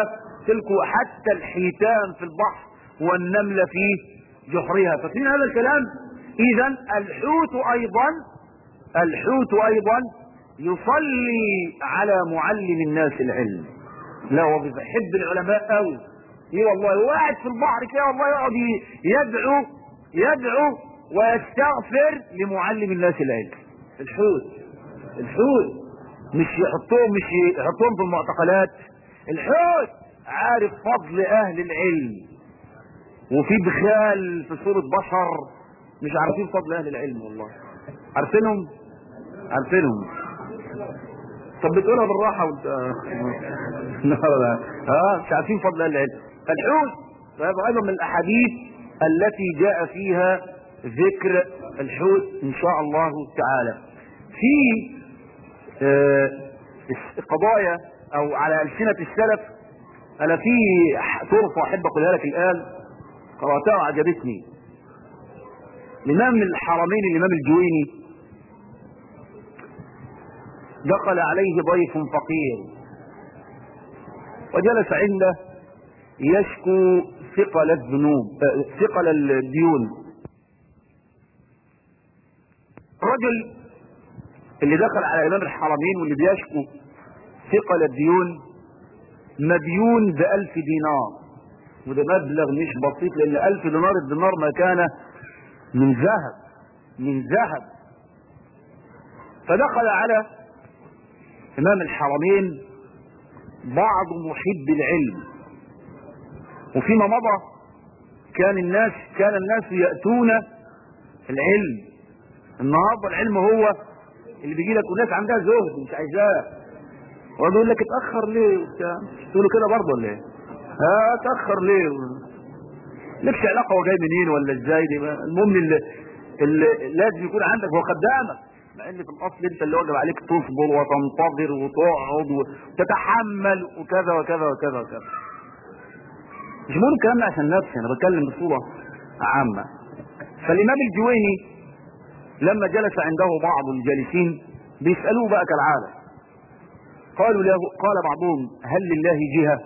قلت لكم حتى الحيتان في البحر والنملة في جحرها فاكرين هذا الكلام اذا الحوت ايضا الحوت ايضا يصلي على معلم الناس العلم لا هو بيحب العلماء قوي ايه والله هو قاعد في البحر كده والله يقعد يدعو يدعو ويستغفر لمعلم الناس العلم الحوت الحوت مش يحطهم مش يحطهم في المعتقلات الحوت عارف فضل اهل العلم وفي بخال في صورة بشر مش عارفين فضل اهل العلم والله عارفينهم عارفينهم طب بتقولها بالراحة وانت لا لا اه مش عارفين فضل اهل العلم الحوت فهذا ايضا من الاحاديث التي جاء فيها ذكر الحوت ان شاء الله تعالى في آه قضايا او على السنة السلف انا في طرفة احب اقولها لك الان قرأتها وعجبتني الامام الحرمين الامام الجويني دخل عليه ضيف فقير وجلس عنده يشكو ثقل الذنوب ثقل الديون الرجل اللي دخل على امام الحرمين واللي بيشكو ثقل الديون مديون بألف دينار وده مبلغ مش بسيط لان ألف دينار الدينار مكانه من ذهب من ذهب فدخل على امام الحرمين بعض محب العلم وفيما مضى كان الناس كان الناس يأتون العلم النهارده العلم هو اللي بيجي لك وناس عندها زهد مش عايزاه ويقعد يقول لك اتاخر ليه وبتاع تقول كده برضه ولا ايه؟ ها اتاخر ليه؟ لكش علاقه هو جاي منين ولا ازاي دي المهم اللي, اللي لازم يكون عندك هو خدامك مع ان في الاصل انت اللي واجب عليك تصبر وتنتظر وتقعد وتتحمل وكذا وكذا وكذا وكذا مش بقول الكلام ده عشان نفسي انا بتكلم بصوره عامه فالامام الجويني لما جلس عنده بعض الجالسين بيسالوه بقى كالعاده قالوا له قال بعضهم هل لله جهه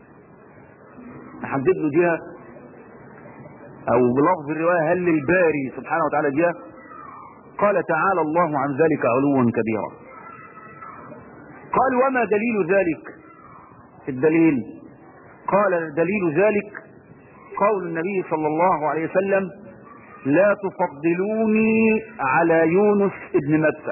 نحدد له جهه او بلفظ الروايه هل للباري سبحانه وتعالى جهه قال تعالى الله عن ذلك علوا كبيرا قال وما دليل ذلك الدليل قال دليل ذلك قول النبي صلى الله عليه وسلم لا تفضلوني على يونس ابن متى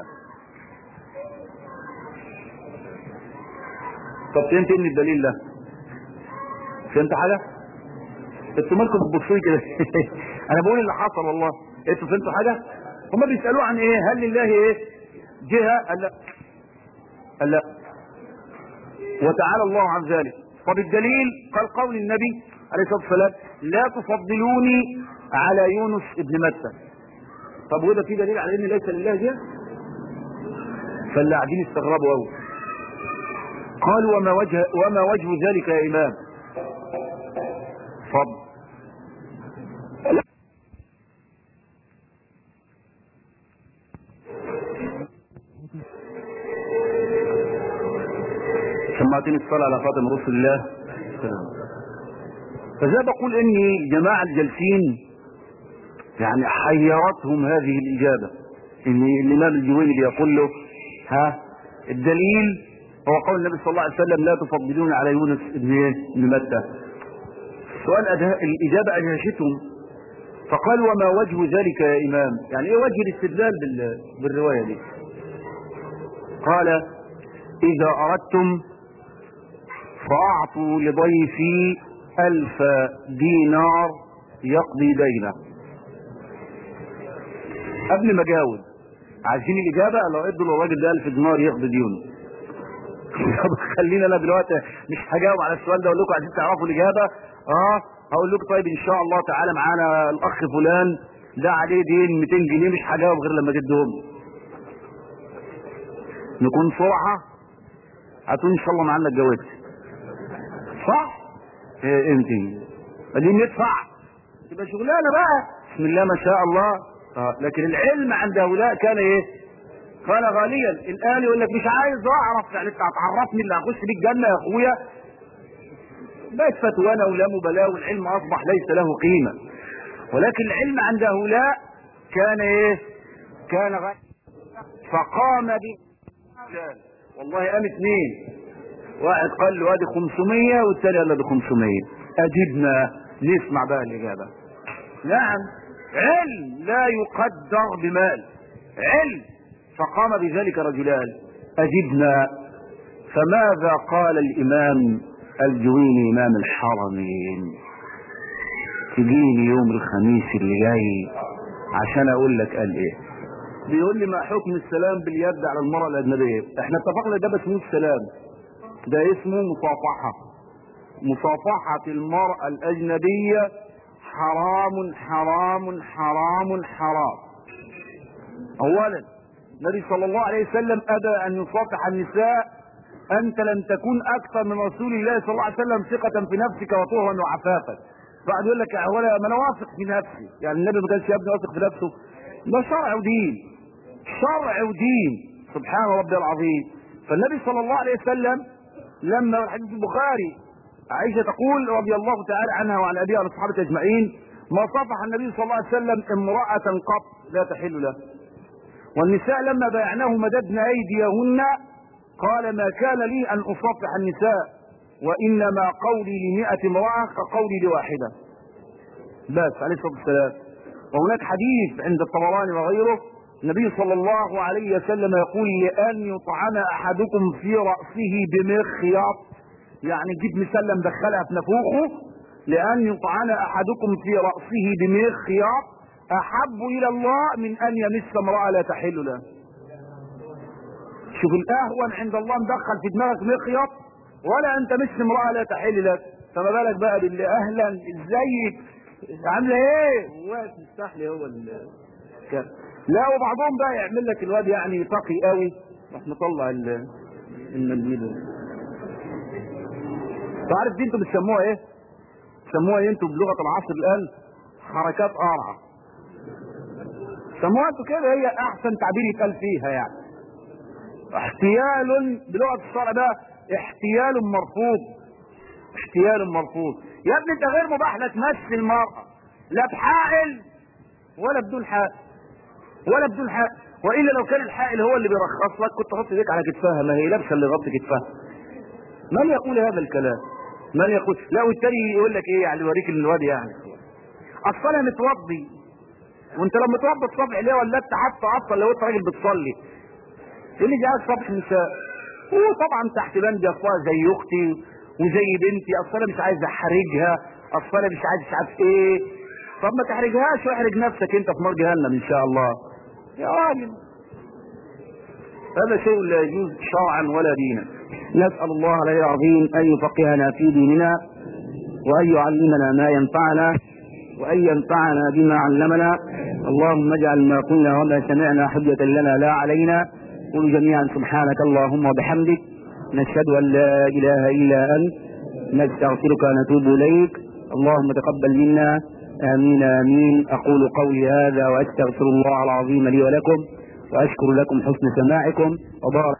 طب فهمت ايه الدليل ده فهمت حاجه انتوا مالكم بتبصوا كده انا بقول اللي حصل والله انتوا فهمتوا حاجه هم بيسالوه عن ايه هل لله ايه جهه قال لا قال لا وتعالى الله عن ذلك طب الدليل قال قول النبي عليه الصلاه والسلام لا تفضلوني على يونس ابن متى طب وده في دليل على ان ليس لله جهه فاللي قاعدين استغربوا قوي قالوا وما وجه وما وجه ذلك يا امام فضل سمعتني الصلاة على فاطمة رسول الله فزي بقول اني الجماعة الجالسين يعني حيرتهم هذه الإجابة ان الإمام الجويني بيقول له ها الدليل هو قول النبي صلى الله عليه وسلم لا تفضلون على يونس ابن ابن متى السؤال أده... الإجابة أدهشتهم فقال وما وجه ذلك يا إمام يعني إيه وجه الاستدلال بال... بالرواية دي قال إذا أردتم فأعطوا لضيفي ألف دينار يقضي دينه قبل ما جاوب عايزين الإجابة لو ادوا للراجل ده ألف دينار يقضي ديونه خلينا انا دلوقتي مش هجاوب على السؤال ده اقول لكم عايزين تعرفوا الاجابه اه هقول لكم طيب ان شاء الله تعالى معانا الاخ فلان ده عليه دين 200 جنيه مش هجاوب غير لما تديهم نكون صراحه هتقول ان شاء الله معانا اتجوزت صح؟ ايه انت قاعدين ندفع تبقى شغلانه بقى بسم الله ما شاء الله آه. لكن العلم عند هؤلاء كان ايه؟ كان غاليا الان يقول لك مش عايز اعرف يعني انت هتعرفني اللي هخش بيه الجنه يا اخويا بقت فتوانة ولا مبالاة والعلم أصبح ليس له قيمة ولكن العلم عند هؤلاء كان إيه؟ كان غير فقام به والله قام اثنين واحد قال له ادي 500 والثاني قال له ادي 500 اجبنا نسمع بقى الاجابه نعم علم لا يقدر بمال علم فقام بذلك رجلان اجبنا فماذا قال الامام الجويني امام الحرمين تجيني يوم الخميس اللي جاي عشان اقول لك قال ايه بيقول لي ما حكم السلام باليد على المرأة الأجنبية احنا اتفقنا ده اسمه السلام ده اسمه مصافحة مصافحة المرأة الأجنبية حرام حرام حرام حرام أولا النبي صلى الله عليه وسلم أبى أن يصافح النساء أنت لم تكن أكثر من رسول الله صلى الله عليه وسلم ثقة في نفسك وطهرا وعفافا بعد يقول لك يا ولا ما انا واثق في نفسي يعني النبي ما كانش يا ابني واثق في نفسه ده شرع ودين شرع ودين سبحان ربي العظيم فالنبي صلى الله عليه وسلم لما الحديث البخاري عائشة تقول رضي الله تعالى عنها وعن أبيها والصحابة أجمعين ما صافح النبي صلى الله عليه وسلم امرأة قط لا تحل له والنساء لما بايعناه مددنا أيديهن قال ما كان لي أن أصافح النساء وإنما قولي لمئة امرأة كقولي لواحدة بس عليه الصلاة والسلام وهناك حديث عند الطبراني وغيره النبي صلى الله عليه وسلم يقول لأن يطعن أحدكم في رأسه بمخيط يعني جيب مسلم دخلها في نفوخه لأن يطعن أحدكم في رأسه بمخيط أحب إلى الله من أن يمس امرأة لا تحل له شوف الأهون عند الله مدخل في دماغك مخيط ولا أنت مس امرأة لا تحل لك فما بالك بقى باللي أهلا ازيك عاملة ايه واقف مستحلي هو كان لا وبعضهم بقى يعمل لك الواد يعني تقي قوي راح مطلع المنديل تعرف دي انتوا بتسموها ايه؟ بتسموها ايه انتوا بلغه العصر الان؟ حركات قارعه. سموها انتوا كده هي احسن تعبير يتقال فيها يعني. احتيال بلغه الشرع ده احتيال مرفوض. احتيال مرفوض. يا ابني انت غير مباح لا تمثل المرأة لا بحائل ولا بدون حائل ولا بدون حائل والا لو كان الحائل هو اللي بيرخص لك كنت تحط ايديك على كتفها ما هي لابسه اللي غطي كتفها من يقول هذا الكلام من يقول لا والتاني يقول لك ايه يعني يوريك الواد يعني اصل انا متوضي وانت لما توضى الصبح ليه ولا انت حتى اصلا لو انت راجل بتصلي يقول لي جاي صبح نساء هو طبعا تحت بند اصلها زي اختي وزي بنتي اصل انا مش عايز احرجها اصل انا مش عايز مش عارف ايه طب ما تحرجهاش واحرج نفسك انت في نار جهنم ان شاء الله يا راجل هذا شيء لا يجوز شرعا ولا دينا نسأل الله العلي العظيم أن يفقهنا في ديننا وأن يعلمنا ما ينفعنا وأن ينفعنا بما علمنا اللهم اجعل ما قلنا وما سمعنا حجة لنا لا علينا قل جميعا سبحانك اللهم وبحمدك نشهد أن لا إله إلا أنت نستغفرك ونتوب إليك اللهم تقبل منا آمين آمين أقول قولي هذا وأستغفر الله العظيم لي ولكم وأشكر لكم حسن سماعكم وبارك